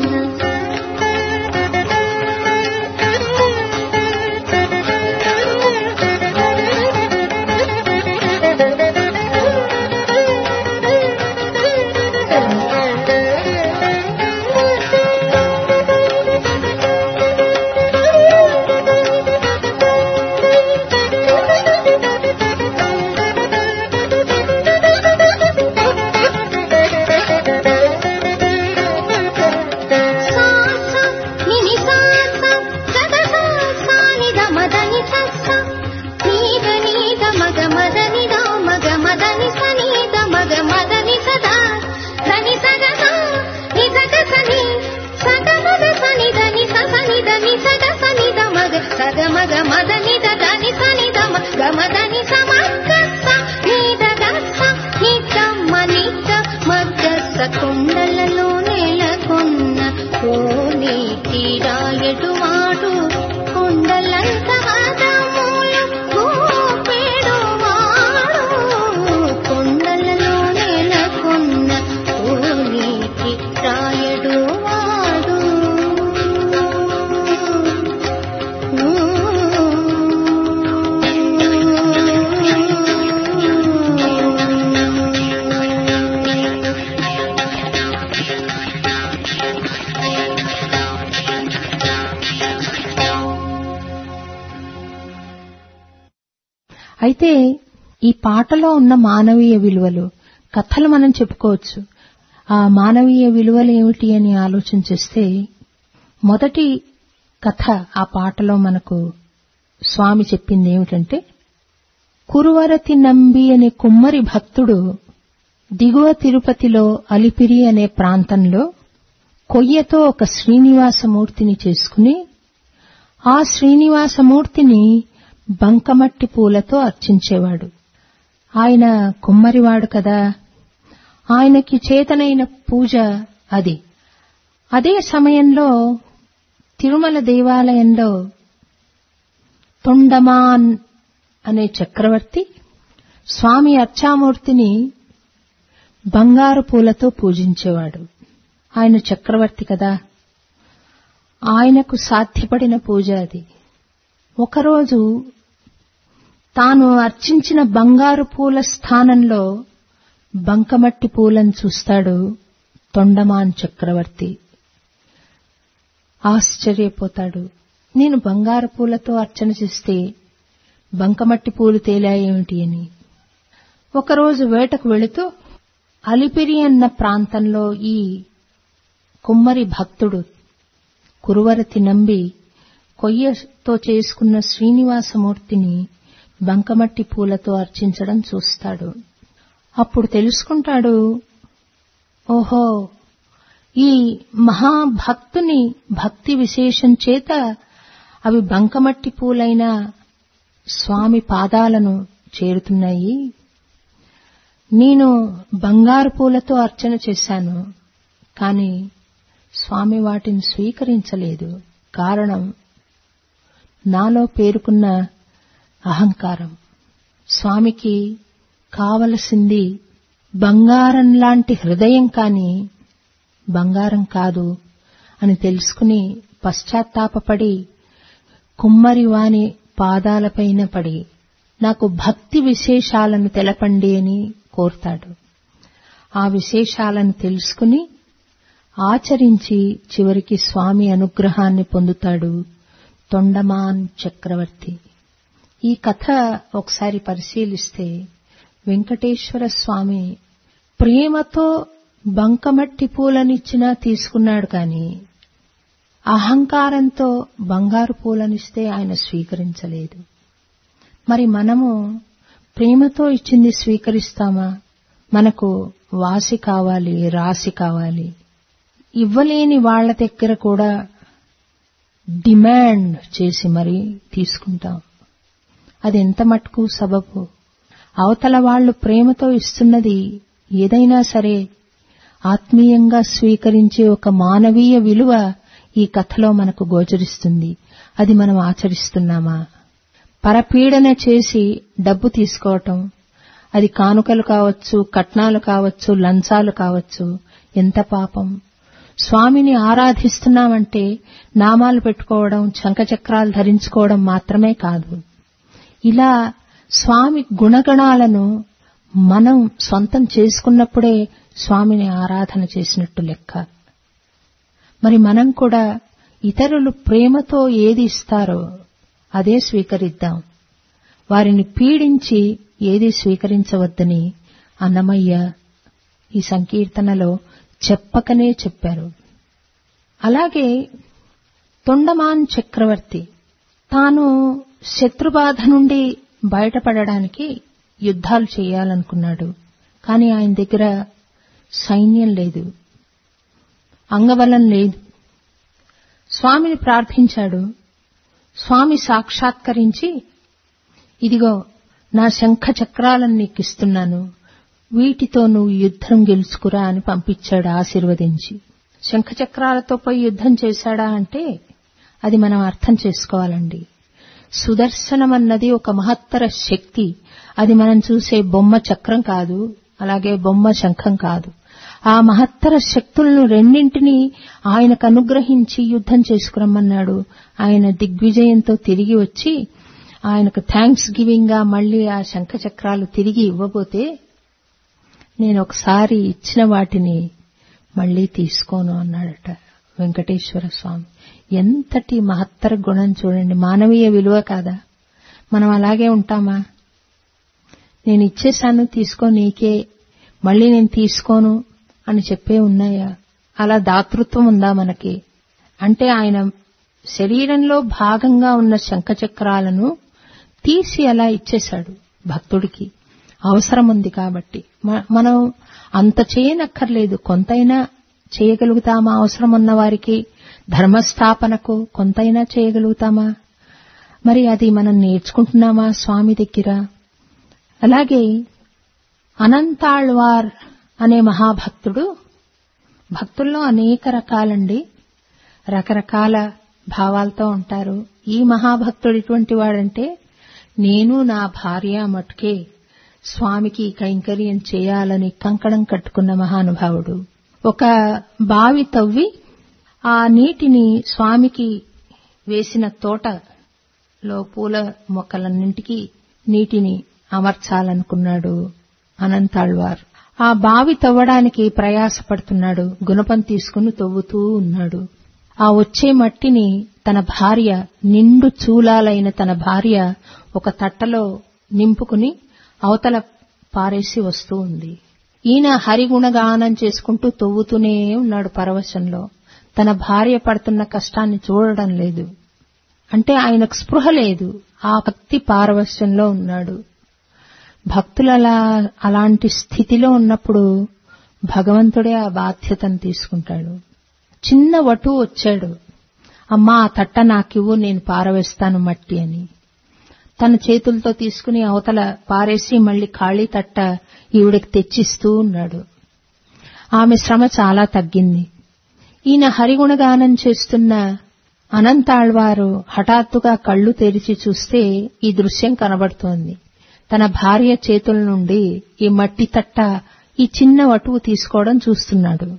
సాస నిని సాస గగ సాస నిద మదని సస్స నీద నీద మగ మదని ద మగ మదని స నీద మగ మదని సదా దని సగ స ని సగ సని సగ మగ సని దని స సని దని సగ సని ద మగ సగ మగ మదని ద దని సని ద మ గ మదని స మగ స నీద గ స నిద మనిద మగ స కొండలలో నెలకొన్న కోనేటి రాయడువాడు కొండలంత మదములు గోపెడువాడు కొండలలో నెలకొన్న కోనేటి రాయడువాడు అయితే ఈ పాటలో ఉన్న మానవీయ విలువలు కథలు మనం చెప్పుకోవచ్చు ఆ మానవీయ విలువలు ఏమిటి అని ఆలోచన చేస్తే మొదటి కథ ఆ పాటలో మనకు స్వామి చెప్పింది ఏమిటంటే కురువరతి నంబి అనే కుమ్మరి భక్తుడు దిగువ తిరుపతిలో అలిపిరి అనే ప్రాంతంలో కొయ్యతో ఒక శ్రీనివాసమూర్తిని చేసుకుని ఆ శ్రీనివాసమూర్తిని బంకమట్టి పూలతో అర్చించేవాడు ఆయన కుమ్మరివాడు కదా ఆయనకి చేతనైన పూజ అది అదే సమయంలో తిరుమల దేవాలయంలో తొండమాన్ అనే చక్రవర్తి స్వామి అర్చామూర్తిని బంగారు పూలతో పూజించేవాడు ఆయన చక్రవర్తి కదా ఆయనకు సాధ్యపడిన పూజ అది ఒకరోజు తాను అర్చించిన బంగారు పూల స్థానంలో బంకమట్టి పూలను చూస్తాడు తొండమాన్ చక్రవర్తి ఆశ్చర్యపోతాడు నేను బంగారు పూలతో అర్చన చేస్తే బంకమట్టి పూలు తేలాయేమిటి అని ఒకరోజు వేటకు వెళుతూ అలిపిరి అన్న ప్రాంతంలో ఈ కుమ్మరి భక్తుడు కురువరతి నంబి కొయ్యతో చేసుకున్న శ్రీనివాసమూర్తిని బంకమట్టి పూలతో అర్చించడం చూస్తాడు అప్పుడు తెలుసుకుంటాడు ఓహో ఈ మహాభక్తుని భక్తి విశేషం చేత అవి బంకమట్టి పూలైన స్వామి పాదాలను చేరుతున్నాయి నేను బంగారు పూలతో అర్చన చేశాను కాని స్వామి వాటిని స్వీకరించలేదు కారణం నాలో పేరుకున్న అహంకారం స్వామికి కావలసింది బంగారం లాంటి హృదయం కాని బంగారం కాదు అని తెలుసుకుని పశ్చాత్తాపపడి కుమ్మరి వాని పాదాలపైన పడి నాకు భక్తి విశేషాలను తెలపండి అని కోరుతాడు ఆ విశేషాలను తెలుసుకుని ఆచరించి చివరికి స్వామి అనుగ్రహాన్ని పొందుతాడు తొండమాన్ చక్రవర్తి ఈ కథ ఒకసారి పరిశీలిస్తే వెంకటేశ్వర స్వామి ప్రేమతో బంకమట్టి పూలనిచ్చినా తీసుకున్నాడు కాని అహంకారంతో బంగారు పూలనిస్తే ఆయన స్వీకరించలేదు మరి మనము ప్రేమతో ఇచ్చింది స్వీకరిస్తామా మనకు వాసి కావాలి రాసి కావాలి ఇవ్వలేని వాళ్ల దగ్గర కూడా డిమాండ్ చేసి మరి తీసుకుంటాం అది ఎంత మటుకు సబబు అవతల వాళ్లు ప్రేమతో ఇస్తున్నది ఏదైనా సరే ఆత్మీయంగా స్వీకరించే ఒక మానవీయ విలువ ఈ కథలో మనకు గోచరిస్తుంది అది మనం ఆచరిస్తున్నామా పరపీడన చేసి డబ్బు తీసుకోవటం అది కానుకలు కావచ్చు కట్నాలు కావచ్చు లంచాలు కావచ్చు ఎంత పాపం స్వామిని ఆరాధిస్తున్నామంటే నామాలు పెట్టుకోవడం చంకచక్రాలు ధరించుకోవడం మాత్రమే కాదు ఇలా స్వామి గుణగణాలను మనం సొంతం చేసుకున్నప్పుడే స్వామిని ఆరాధన చేసినట్టు లెక్క మరి మనం కూడా ఇతరులు ప్రేమతో ఏది ఇస్తారో అదే స్వీకరిద్దాం వారిని పీడించి ఏది స్వీకరించవద్దని అన్నమయ్య ఈ సంకీర్తనలో చెప్పకనే చెప్పారు అలాగే తొండమాన్ చక్రవర్తి తాను శత్రుబాధ నుండి బయటపడడానికి యుద్ధాలు చేయాలనుకున్నాడు కాని ఆయన దగ్గర సైన్యం లేదు అంగబలం లేదు స్వామిని ప్రార్థించాడు స్వామి సాక్షాత్కరించి ఇదిగో నా శంఖ చక్రాలను నీకిస్తున్నాను వీటితో నువ్వు యుద్ధం గెలుచుకురా అని పంపించాడు ఆశీర్వదించి శంఖ చక్రాలతో పోయి యుద్ధం చేశాడా అంటే అది మనం అర్థం చేసుకోవాలండి సుదర్శనం అన్నది ఒక మహత్తర శక్తి అది మనం చూసే బొమ్మ చక్రం కాదు అలాగే బొమ్మ శంఖం కాదు ఆ మహత్తర శక్తులను రెండింటినీ ఆయనకు అనుగ్రహించి యుద్ధం చేసుకురమ్మన్నాడు ఆయన దిగ్విజయంతో తిరిగి వచ్చి ఆయనకు థ్యాంక్స్ గివింగ్ గా మళ్లీ ఆ శంఖ చక్రాలు తిరిగి ఇవ్వబోతే నేను ఒకసారి ఇచ్చిన వాటిని మళ్లీ తీసుకోను అన్నాడట వెంకటేశ్వర స్వామి ఎంతటి మహత్తర గుణం చూడండి మానవీయ విలువ కాదా మనం అలాగే ఉంటామా నేను ఇచ్చేశాను తీసుకో నీకే మళ్ళీ నేను తీసుకోను అని చెప్పే ఉన్నాయా అలా దాతృత్వం ఉందా మనకి అంటే ఆయన శరీరంలో భాగంగా ఉన్న శంఖచక్రాలను తీసి అలా ఇచ్చేశాడు భక్తుడికి అవసరం ఉంది కాబట్టి మ- మనం అంత చేయనక్కర్లేదు కొంతైనా చేయగలుగుతామా అవసరం ఉన్న వారికి ధర్మస్థాపనకు కొంతైనా చేయగలుగుతామా మరి అది మనం నేర్చుకుంటున్నామా స్వామి దగ్గర అలాగే అనంతాళ్వార్ అనే మహాభక్తుడు భక్తుల్లో అనేక రకాలండి రకరకాల భావాలతో ఉంటారు ఈ మహాభక్తుడు ఇటువంటి వాడంటే నేను నా భార్య మటుకే స్వామికి కైంకర్యం చేయాలని కంకణం కట్టుకున్న మహానుభావుడు ఒక బావి తవ్వి ఆ నీటిని స్వామికి వేసిన తోటలో పూల మొక్కలన్నింటికి నీటిని అమర్చాలనుకున్నాడు అనంతాళ్వార్ ఆ బావి తవ్వడానికి ప్రయాసపడుతున్నాడు గుణపం తీసుకుని తవ్వుతూ ఉన్నాడు ఆ వచ్చే మట్టిని తన భార్య నిండు చూలాలైన తన భార్య ఒక తట్టలో నింపుకుని అవతల పారేసి వస్తూ ఉంది ఈయన హరిగుణగానం చేసుకుంటూ తవ్వుతూనే ఉన్నాడు పరవశంలో తన భార్య పడుతున్న కష్టాన్ని చూడడం లేదు అంటే ఆయనకు స్పృహ లేదు ఆ భక్తి పారవశ్యంలో ఉన్నాడు భక్తులు అలా అలాంటి స్థితిలో ఉన్నప్పుడు భగవంతుడే ఆ బాధ్యతను తీసుకుంటాడు చిన్న వటు వచ్చాడు అమ్మా ఆ తట్ట నాకివ్వు నేను పారవేస్తాను మట్టి అని తన చేతులతో తీసుకుని అవతల పారేసి మళ్ళీ ఖాళీ తట్ట ఈవిడికి తెచ్చిస్తూ ఉన్నాడు ఆమె శ్రమ చాలా తగ్గింది ఈయన హరిగుణగానం చేస్తున్న అనంతాళ్వారు హఠాత్తుగా కళ్ళు తెరిచి చూస్తే ఈ దృశ్యం కనబడుతోంది తన భార్య చేతుల నుండి ఈ మట్టి తట్ట ఈ చిన్న వటువు తీసుకోవడం చూస్తున్నాడు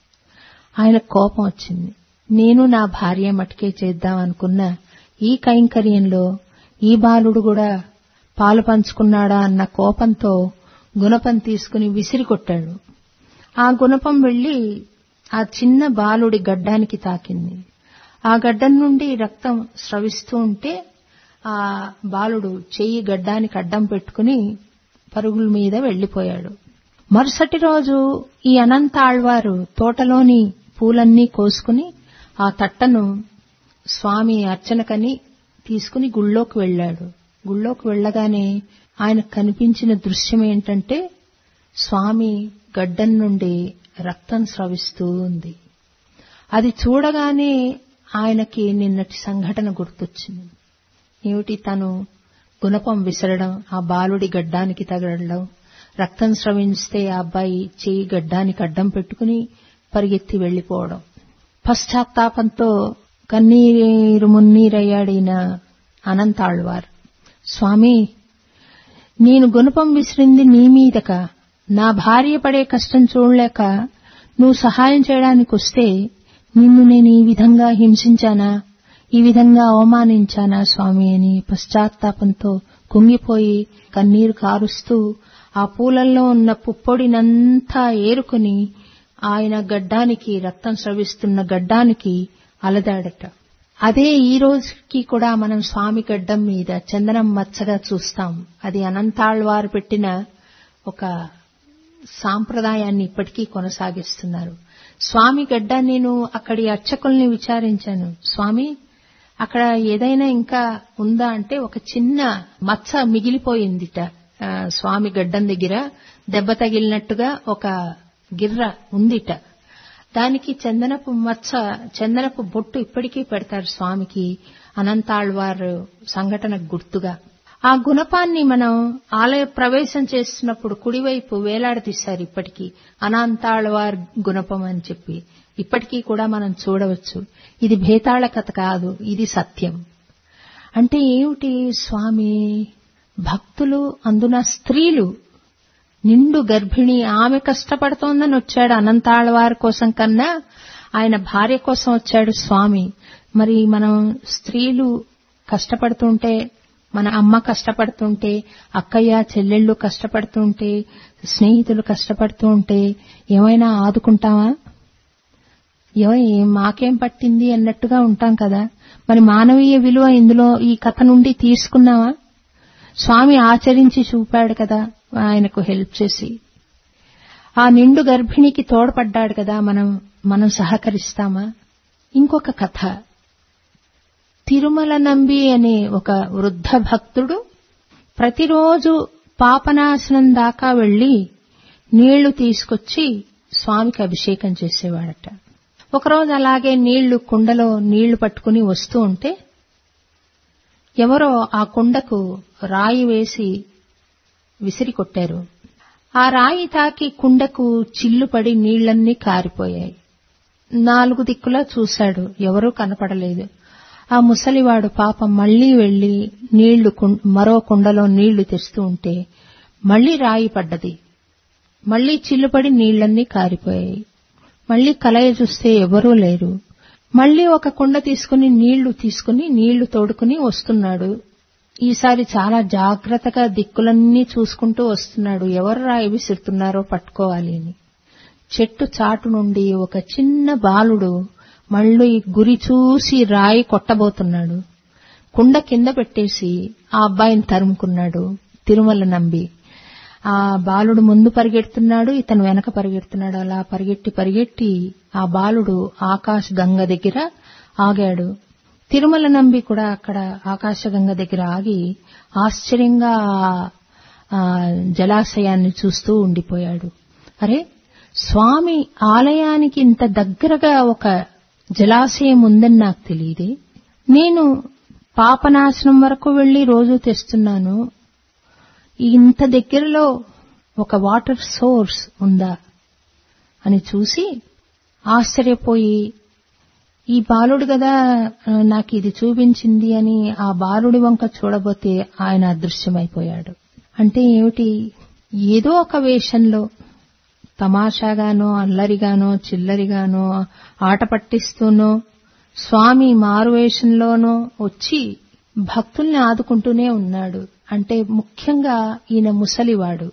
ఆయన కోపం వచ్చింది నేను నా భార్య మటుకే చేద్దాం అనుకున్న ఈ కైంకర్యంలో ఈ బాలుడు కూడా పాలు పంచుకున్నాడా అన్న కోపంతో గుణపం తీసుకుని విసిరి కొట్టాడు ఆ గుణపం వెళ్లి ఆ చిన్న బాలుడి గడ్డానికి తాకింది ఆ గడ్డం నుండి రక్తం స్రవిస్తూ ఉంటే ఆ బాలుడు చెయ్యి గడ్డానికి అడ్డం పెట్టుకుని పరుగుల మీద వెళ్లిపోయాడు మరుసటి రోజు ఈ అనంత ఆళ్వారు తోటలోని పూలన్నీ కోసుకుని ఆ తట్టను స్వామి అర్చనకని తీసుకుని గుళ్ళోకి వెళ్ళాడు గుళ్ళోకి వెళ్ళగానే ఆయనకు కనిపించిన దృశ్యం ఏంటంటే స్వామి గడ్డం నుండి రక్తం స్రవిస్తూ ఉంది అది చూడగానే ఆయనకి నిన్నటి సంఘటన గుర్తొచ్చింది ఏమిటి తను గుణపం విసరడం ఆ బాలుడి గడ్డానికి తగలడం రక్తం స్రవిస్తే ఆ అబ్బాయి చేయి గడ్డానికి అడ్డం పెట్టుకుని పరిగెత్తి వెళ్లిపోవడం పశ్చాత్తాపంతో కన్నీరు మున్నీరయ్యాడిన అనంతాళ్వార్ స్వామి నేను గుణపం విసిరింది నీ మీదక నా భార్య పడే కష్టం చూడలేక నువ్వు సహాయం చేయడానికి వస్తే నిన్ను నేను ఈ విధంగా హింసించానా ఈ విధంగా అవమానించానా స్వామి అని పశ్చాత్తాపంతో కుంగిపోయి కన్నీరు కారుస్తూ ఆ పూలల్లో ఉన్న పుప్పొడినంతా ఏరుకుని ఆయన గడ్డానికి రక్తం స్రవిస్తున్న గడ్డానికి అలదాడట అదే ఈ రోజుకి కూడా మనం స్వామి గడ్డం మీద చందనం మచ్చగా చూస్తాం అది అనంతాళ్వారు పెట్టిన ఒక సాంప్రదాయాన్ని ఇప్పటికీ కొనసాగిస్తున్నారు స్వామి గడ్డ నేను అక్కడి అర్చకుల్ని విచారించాను స్వామి అక్కడ ఏదైనా ఇంకా ఉందా అంటే ఒక చిన్న మచ్చ మిగిలిపోయిందిట ఆ, స్వామి గడ్డం దగ్గర దెబ్బ తగిలినట్టుగా ఒక గిర్ర ఉందిట దానికి చందనపు మచ్చ చందనపు బొట్టు ఇప్పటికీ పెడతారు స్వామికి అనంతాళ్వారు సంఘటన గుర్తుగా ఆ గుణపాన్ని మనం ఆలయ ప్రవేశం చేస్తున్నప్పుడు కుడివైపు వేలాడదీశారు ఇప్పటికీ అనంతాళ్వార్ గుణపం అని చెప్పి ఇప్పటికీ కూడా మనం చూడవచ్చు ఇది భేతాళ కథ కాదు ఇది సత్యం అంటే ఏమిటి స్వామి భక్తులు అందున స్త్రీలు నిండు గర్భిణి ఆమె కష్టపడుతోందని వచ్చాడు అనంతాళ్వారి కోసం కన్నా ఆయన భార్య కోసం వచ్చాడు స్వామి మరి మనం స్త్రీలు కష్టపడుతుంటే మన అమ్మ కష్టపడుతుంటే అక్కయ్య చెల్లెళ్ళు కష్టపడుతుంటే స్నేహితులు కష్టపడుతూ ఉంటే ఏమైనా ఆదుకుంటావా ఏమో ఏం మాకేం పట్టింది అన్నట్టుగా ఉంటాం కదా మరి మానవీయ విలువ ఇందులో ఈ కథ నుండి తీసుకున్నావా స్వామి ఆచరించి చూపాడు కదా ఆయనకు హెల్ప్ చేసి ఆ నిండు గర్భిణికి తోడ్పడ్డాడు కదా మనం మనం సహకరిస్తామా ఇంకొక కథ తిరుమల నంబి అనే ఒక వృద్ధ భక్తుడు ప్రతిరోజు పాపనాశనం దాకా వెళ్లి నీళ్లు తీసుకొచ్చి స్వామికి అభిషేకం చేసేవాడట ఒకరోజు అలాగే నీళ్లు కుండలో నీళ్లు పట్టుకుని వస్తూ ఉంటే ఎవరో ఆ కుండకు రాయి వేసి విసిరి కొట్టారు ఆ రాయి తాకి కుండకు చిల్లుపడి నీళ్లన్నీ కారిపోయాయి నాలుగు దిక్కులా చూశాడు ఎవరూ కనపడలేదు ఆ ముసలివాడు పాపం మళ్లీ వెళ్లి నీళ్లు కుం- మరో కుండలో నీళ్లు తెస్తూ ఉంటే మళ్లీ రాయి పడ్డది మళ్లీ చిల్లుపడి నీళ్లన్నీ కారిపోయాయి మళ్లీ కలయ చూస్తే ఎవరూ లేరు మళ్లీ ఒక కుండ తీసుకుని నీళ్లు తీసుకుని నీళ్లు తోడుకుని వస్తున్నాడు ఈసారి చాలా జాగ్రత్తగా దిక్కులన్నీ చూసుకుంటూ వస్తున్నాడు ఎవరు రాయి విసురుతున్నారో పట్టుకోవాలి అని చెట్టు చాటు నుండి ఒక చిన్న బాలుడు మళ్ళీ గురి చూసి రాయి కొట్టబోతున్నాడు కుండ కింద పెట్టేసి ఆ అబ్బాయిని తరుముకున్నాడు తిరుమల నంబి ఆ బాలుడు ముందు పరిగెడుతున్నాడు ఇతను వెనక పరిగెడుతున్నాడు అలా పరిగెట్టి పరిగెట్టి ఆ బాలుడు ఆకాశ గంగ దగ్గర ఆగాడు తిరుమల నంబి కూడా అక్కడ ఆకాశగంగ దగ్గర ఆగి ఆశ్చర్యంగా ఆ- ఆ జలాశయాన్ని చూస్తూ ఉండిపోయాడు అరే స్వామి ఆలయానికి ఇంత దగ్గరగా ఒక జలాశయం ఉందని నాకు తెలియదే నేను పాపనాశనం వరకు వెళ్లి రోజు తెస్తున్నాను ఇంత దగ్గరలో ఒక వాటర్ సోర్స్ ఉందా అని చూసి ఆశ్చర్యపోయి ఈ బాలుడు కదా ఆ, నాకు ఇది చూపించింది అని ఆ బాలుడి వంక చూడబోతే ఆయన అదృశ్యమైపోయాడు అంటే ఏమిటి ఏదో ఒక వేషంలో తమాషాగానో అల్లరిగానో చిల్లరిగానో ఆట పట్టిస్తూనో స్వామి మారువేషంలోనో వచ్చి భక్తుల్ని ఆదుకుంటూనే ఉన్నాడు అంటే ముఖ్యంగా ఈయన ముసలివాడు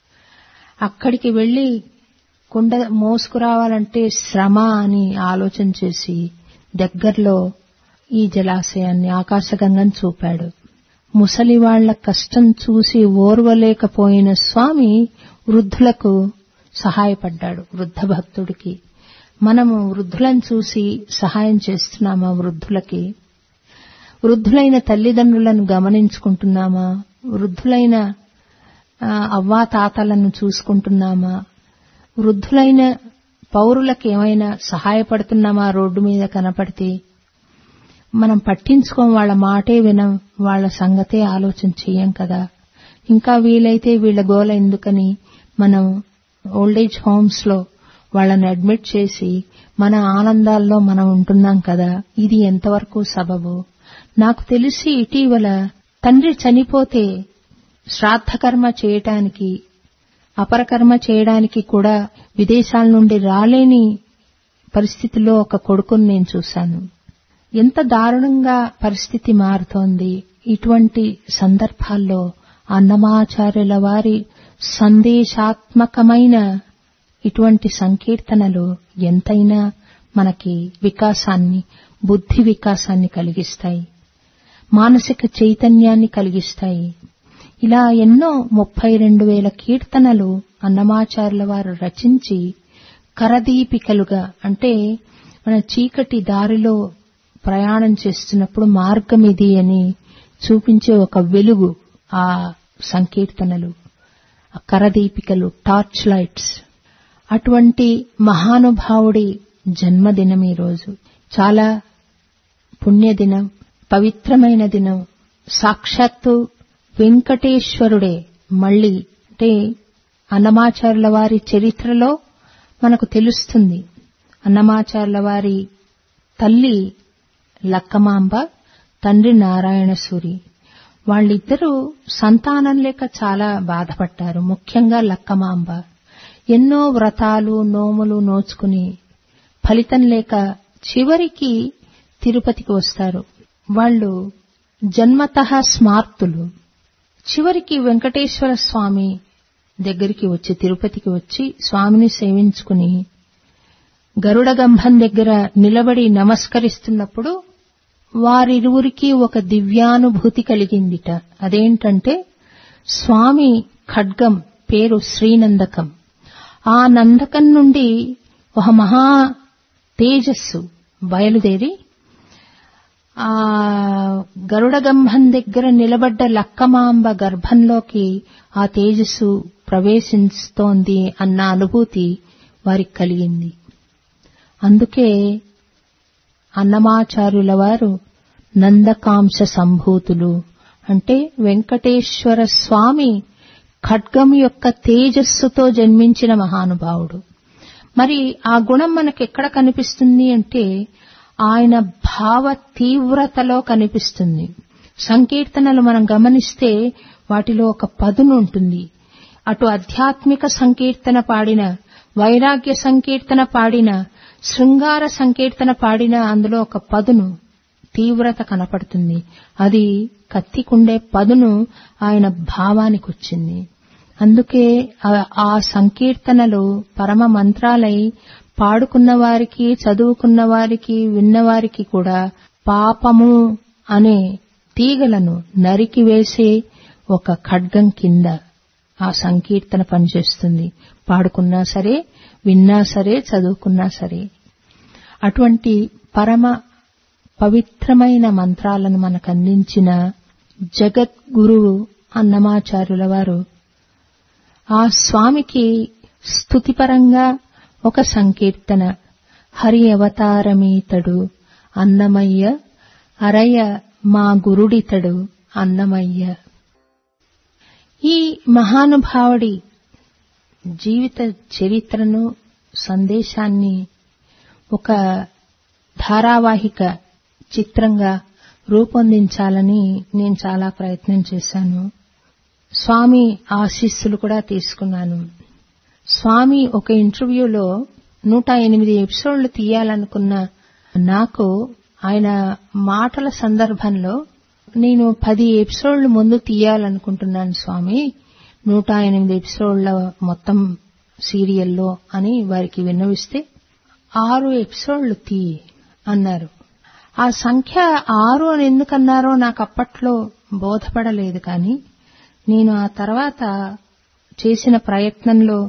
అక్కడికి వెళ్లి కుండ మోసుకురావాలంటే శ్రమ అని ఆలోచన చేసి దగ్గరలో ఈ జలాశయాన్ని ఆకాశగంగను చూపాడు ముసలివాళ్ల కష్టం చూసి ఓర్వలేకపోయిన స్వామి వృద్ధులకు సహాయపడ్డాడు వృద్ధ భక్తుడికి మనము వృద్ధులను చూసి సహాయం చేస్తున్నామా వృద్ధులకి వృద్ధులైన తల్లిదండ్రులను గమనించుకుంటున్నామా వృద్ధులైన ఆ, అవ్వా తాతలను చూసుకుంటున్నామా వృద్ధులైన పౌరులకు ఏమైనా సహాయపడుతున్నామా రోడ్డు మీద కనపడితే మనం పట్టించుకోం వాళ్ళ మాటే వినం వాళ్ళ సంగతే ఆలోచన చెయ్యం కదా ఇంకా వీలైతే వీళ్ళ గోల ఎందుకని మనం ఓల్డేజ్ హోమ్స్ లో వాళ్ళని అడ్మిట్ చేసి మన ఆనందాల్లో మనం ఉంటున్నాం కదా ఇది ఎంతవరకు సబబు నాకు తెలిసి ఇటీవల తండ్రి చనిపోతే శ్రాద్ధకర్మ చేయటానికి అపరకర్మ చేయడానికి కూడా విదేశాల నుండి రాలేని పరిస్థితిలో ఒక కొడుకుని నేను చూశాను ఎంత దారుణంగా పరిస్థితి మారుతోంది ఇటువంటి సందర్భాల్లో అన్నమాచార్యుల వారి సందేశాత్మకమైన ఇటువంటి సంకీర్తనలు ఎంతైనా మనకి వికాసాన్ని బుద్ధి వికాసాన్ని కలిగిస్తాయి మానసిక చైతన్యాన్ని కలిగిస్తాయి ఇలా ఎన్నో ముప్పై రెండు వేల కీర్తనలు అన్నమాచార్యుల వారు రచించి కరదీపికలుగా అంటే మన చీకటి దారిలో ప్రయాణం చేస్తున్నప్పుడు మార్గం ఇది అని చూపించే ఒక వెలుగు ఆ సంకీర్తనలు ఆ కరదీపికలు టార్చ్ లైట్స్ అటువంటి మహానుభావుడి జన్మదినం ఈరోజు చాలా పుణ్యదినం పవిత్రమైన దినం సాక్షాత్తు వెంకటేశ్వరుడే మళ్ళీ అంటే అన్నమాచార్యుల వారి చరిత్రలో మనకు తెలుస్తుంది అన్నమాచార్యుల వారి తల్లి లక్కమాంబ తండ్రి నారాయణ సూరి వాళ్ళిద్దరూ సంతానం లేక చాలా బాధపడ్డారు ముఖ్యంగా లక్కమాంబ ఎన్నో వ్రతాలు నోములు నోచుకుని ఫలితం లేక చివరికి తిరుపతికి వస్తారు వాళ్ళు జన్మతః స్మార్తులు చివరికి వెంకటేశ్వర స్వామి దగ్గరికి వచ్చి తిరుపతికి వచ్చి స్వామిని సేవించుకుని గరుడ గంభం దగ్గర నిలబడి నమస్కరిస్తున్నప్పుడు వారిరువురికి ఒక దివ్యానుభూతి కలిగిందిట అదేంటంటే స్వామి ఖడ్గం పేరు శ్రీనందకం ఆ నందకం నుండి ఒక మహా తేజస్సు బయలుదేరి ఆ గరుడగంభం దగ్గర నిలబడ్డ లక్కమాంబ గర్భంలోకి ఆ తేజస్సు ప్రవేశిస్తోంది అన్న అనుభూతి వారికి కలిగింది అందుకే అన్నమాచార్యుల వారు నందకాంశ సంభూతులు అంటే వెంకటేశ్వర స్వామి ఖడ్గం యొక్క తేజస్సుతో జన్మించిన మహానుభావుడు మరి ఆ గుణం మనకి ఎక్కడ కనిపిస్తుంది అంటే ఆయన భావ తీవ్రతలో కనిపిస్తుంది సంకీర్తనలు మనం గమనిస్తే వాటిలో ఒక పదును ఉంటుంది అటు ఆధ్యాత్మిక సంకీర్తన పాడిన వైరాగ్య సంకీర్తన పాడిన శృంగార సంకీర్తన పాడిన అందులో ఒక పదును తీవ్రత కనపడుతుంది అది కత్తికుండే పదును ఆయన భావానికి వచ్చింది అందుకే ఆ- ఆ సంకీర్తనలు పరమ మంత్రాలై పాడుకున్న వారికి చదువుకున్న వారికి విన్నవారికి కూడా పాపము అనే తీగలను నరికి వేసే ఒక ఖడ్గం కింద ఆ సంకీర్తన పనిచేస్తుంది పాడుకున్నా సరే విన్నా సరే చదువుకున్నా సరే అటువంటి పరమ పవిత్రమైన మంత్రాలను మనకు అందించిన జగద్గురువు అన్నమాచార్యుల వారు ఆ స్వామికి స్తుతిపరంగా ఒక సంకీర్తన హరి అవతారమీతడు అన్నమయ్య అరయ మా గురుడితడు అన్నమయ్య ఈ మహానుభావుడి జీవిత చరిత్రను సందేశాన్ని ఒక ధారావాహిక చిత్రంగా రూపొందించాలని నేను చాలా ప్రయత్నం చేశాను స్వామి ఆశీస్సులు కూడా తీసుకున్నాను స్వామి ఒక ఇంటర్వ్యూలో నూట ఎనిమిది ఎపిసోడ్లు తీయాలనుకున్న నాకు ఆయన మాటల సందర్భంలో నేను పది ఎపిసోడ్లు ముందు తీయాలనుకుంటున్నాను స్వామి నూట ఎనిమిది ఎపిసోడ్ల మొత్తం సీరియల్లో అని వారికి విన్నవిస్తే ఆరు ఎపిసోడ్లు తీ అన్నారు ఆ సంఖ్య ఆరు అని ఎందుకన్నారో నాకు అప్పట్లో బోధపడలేదు కానీ నేను ఆ తర్వాత చేసిన ప్రయత్నంలో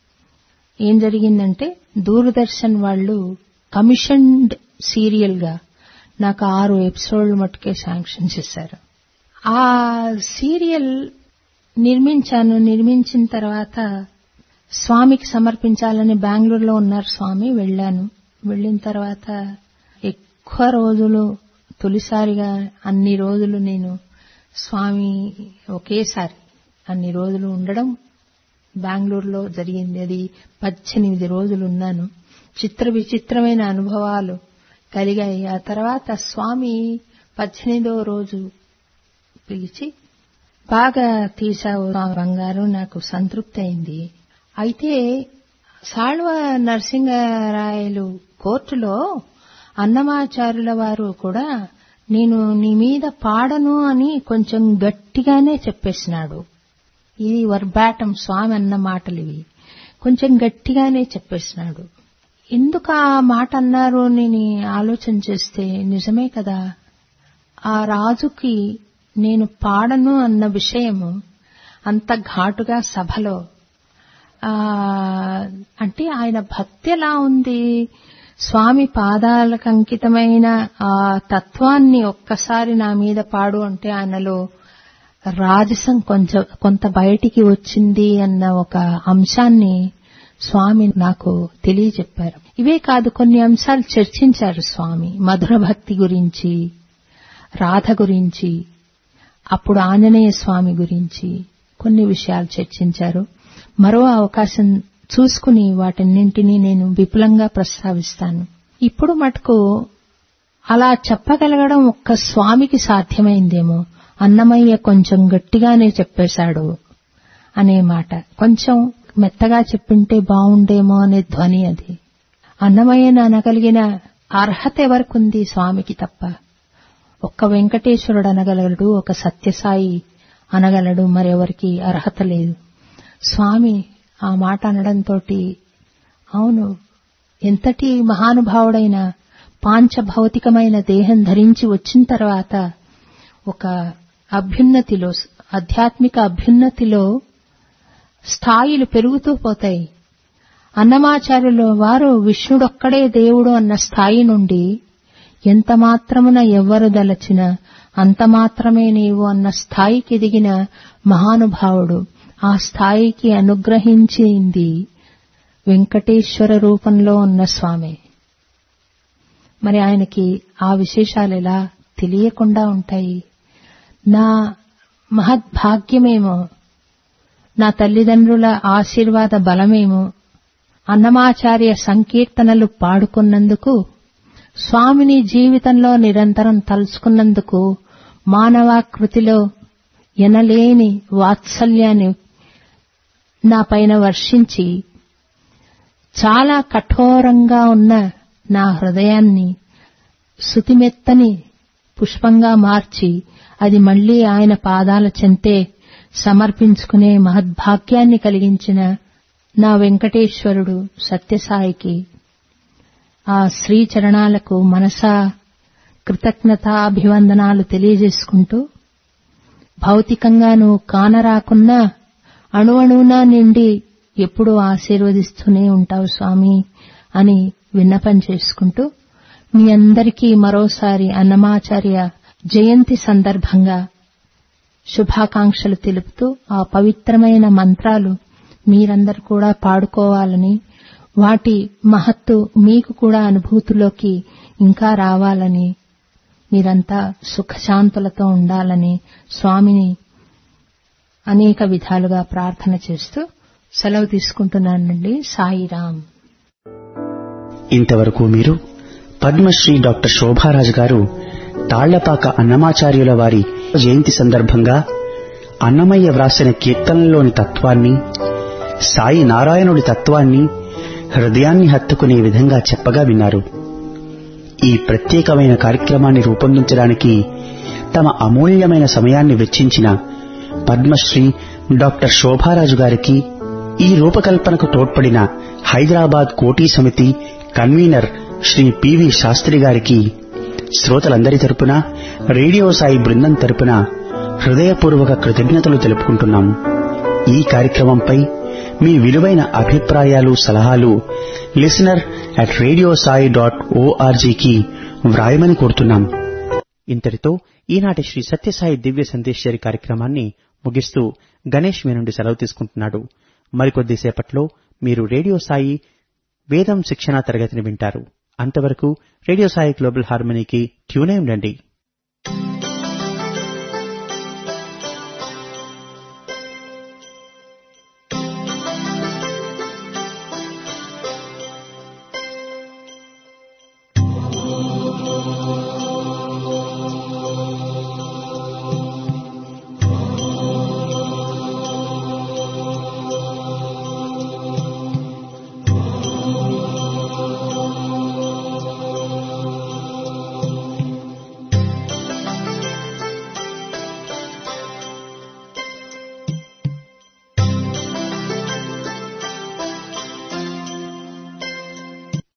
ఏం జరిగిందంటే దూరదర్శన్ వాళ్ళు కమిషన్డ్ సీరియల్ గా నాకు ఆరు ఎపిసోడ్లు మట్టుకే శాంక్షన్ చేశారు ఆ సీరియల్ నిర్మించాను నిర్మించిన తర్వాత స్వామికి సమర్పించాలని బెంగళూరులో ఉన్నారు స్వామి వెళ్ళాను వెళ్ళిన తర్వాత ఎక్కువ రోజులు తొలిసారిగా అన్ని రోజులు నేను స్వామి ఒకేసారి అన్ని రోజులు ఉండడం బెంగళూరులో జరిగింది అది పద్దెనిమిది రోజులు ఉన్నాను చిత్ర విచిత్రమైన అనుభవాలు కలిగాయి ఆ తర్వాత స్వామి పద్దెనిమిదవ రోజు పిలిచి బాగా తీసావు నా బంగారు నాకు సంతృప్తి అయింది అయితే సాళ్వ నరసింగరాయలు కోర్టులో అన్నమాచారుల వారు కూడా నేను నీ మీద పాడను అని కొంచెం గట్టిగానే చెప్పేసినాడు ఇది వర్బాటం స్వామి అన్న మాటలు ఇవి కొంచెం గట్టిగానే చెప్పేసినాడు ఎందుకు ఆ మాట అన్నారు అని నేను ఆలోచన చేస్తే నిజమే కదా ఆ రాజుకి నేను పాడను అన్న విషయము అంత ఘాటుగా సభలో ఆ అంటే ఆయన భక్తి ఎలా ఉంది స్వామి పాదాలకు అంకితమైన ఆ తత్వాన్ని ఒక్కసారి నా మీద పాడు అంటే ఆయనలో రాజసం కొంచెం కొంత బయటికి వచ్చింది అన్న ఒక అంశాన్ని స్వామి నాకు తెలియజెప్పారు ఇవే కాదు కొన్ని అంశాలు చర్చించారు స్వామి మధుర భక్తి గురించి రాధ గురించి అప్పుడు ఆంజనేయ స్వామి గురించి కొన్ని విషయాలు చర్చించారు మరో అవకాశం చూసుకుని వాటన్నింటినీ నేను విపులంగా ప్రస్తావిస్తాను ఇప్పుడు మటుకు అలా చెప్పగలగడం ఒక్క స్వామికి సాధ్యమైందేమో అన్నమయ్య కొంచెం గట్టిగానే చెప్పేశాడు అనే మాట కొంచెం మెత్తగా చెప్పింటే బావుండేమో అనే ధ్వని అది అన్నమయ్యను అనగలిగిన అర్హత ఎవరికుంది స్వామికి తప్ప ఒక్క వెంకటేశ్వరుడు అనగలడు ఒక సత్యసాయి అనగలడు మరెవరికి అర్హత లేదు స్వామి ఆ మాట అనడంతో అవును ఎంతటి మహానుభావుడైన పాంచభౌతికమైన దేహం ధరించి వచ్చిన తర్వాత ఒక అభ్యున్నతిలో ఆధ్యాత్మిక అభ్యున్నతిలో స్థాయిలు పెరుగుతూ పోతాయి అన్నమాచార్యుల వారు విష్ణుడొక్కడే దేవుడు అన్న స్థాయి నుండి ఎంత మాత్రమున ఎవ్వరు దలచిన అంత మాత్రమే నీవు అన్న స్థాయికి ఎదిగిన మహానుభావుడు ఆ స్థాయికి అనుగ్రహించింది వెంకటేశ్వర రూపంలో ఉన్న స్వామి మరి ఆయనకి ఆ విశేషాలు ఎలా తెలియకుండా ఉంటాయి నా మహద్భాగ్యమేమో నా తల్లిదండ్రుల ఆశీర్వాద బలమేమో అన్నమాచార్య సంకీర్తనలు పాడుకున్నందుకు స్వామిని జీవితంలో నిరంతరం తలుచుకున్నందుకు మానవాకృతిలో ఎనలేని వాత్సల్యాన్ని నా పైన వర్షించి చాలా కఠోరంగా ఉన్న నా హృదయాన్ని శుతిమెత్తని పుష్పంగా మార్చి అది మళ్లీ ఆయన పాదాల చెంతే సమర్పించుకునే మహద్భాగ్యాన్ని కలిగించిన నా వెంకటేశ్వరుడు సత్యసాయికి ఆ శ్రీచరణాలకు మనసా కృతజ్ఞతాభివందనాలు తెలియజేసుకుంటూ భౌతికంగా నువ్వు కానరాకున్నా అణువణువునా నిండి ఎప్పుడూ ఆశీర్వదిస్తూనే ఉంటావు స్వామి అని విన్నపం చేసుకుంటూ మీ అందరికీ మరోసారి అన్నమాచార్య జయంతి సందర్భంగా శుభాకాంక్షలు తెలుపుతూ ఆ పవిత్రమైన మంత్రాలు మీరందరూ కూడా పాడుకోవాలని వాటి మహత్తు మీకు కూడా అనుభూతిలోకి ఇంకా రావాలని మీరంతా సుఖశాంతులతో ఉండాలని స్వామిని అనేక విధాలుగా ప్రార్థన చేస్తూ సెలవు తీసుకుంటున్నానండి సాయిరాం ఇంతవరకు మీరు పద్మశ్రీ డాక్టర్ శోభారాజ్ గారు తాళ్లపాక అన్నమాచార్యుల వారి జయంతి సందర్భంగా అన్నమయ్య వ్రాసిన కీర్తనలోని తత్వాన్ని సాయి నారాయణుడి తత్వాన్ని హృదయాన్ని హత్తుకునే విధంగా చెప్పగా విన్నారు ఈ ప్రత్యేకమైన కార్యక్రమాన్ని రూపొందించడానికి తమ అమూల్యమైన సమయాన్ని వెచ్చించిన పద్మశ్రీ డాక్టర్ శోభారాజు గారికి ఈ రూపకల్పనకు తోడ్పడిన హైదరాబాద్ కోటీ సమితి కన్వీనర్ శ్రీ పివి శాస్త్రి గారికి శ్రోతలందరి తరపున రేడియో సాయి బృందం తరపున హృదయపూర్వక కృతజ్ఞతలు తెలుపుకుంటున్నాము ఈ కార్యక్రమంపై మీ విలువైన అభిప్రాయాలు సలహాలు listener at radio Sai dot ఓఆర్జీకి వ్రాయమని కోరుతున్నాం ఇంతటితో ఈనాటి శ్రీ సత్యసాయి దివ్య సందేశ్వరి కార్యక్రమాన్ని ముగిస్తూ గణేష్ మీ నుండి సెలవు తీసుకుంటున్నాడు మరికొద్దిసేపట్లో మీరు రేడియో సాయి వేదం శిక్షణా తరగతిని వింటారు అంతవరకు రేడియో సాయి గ్లోబల్ హార్మనీకి ట్యూనే ఉండండి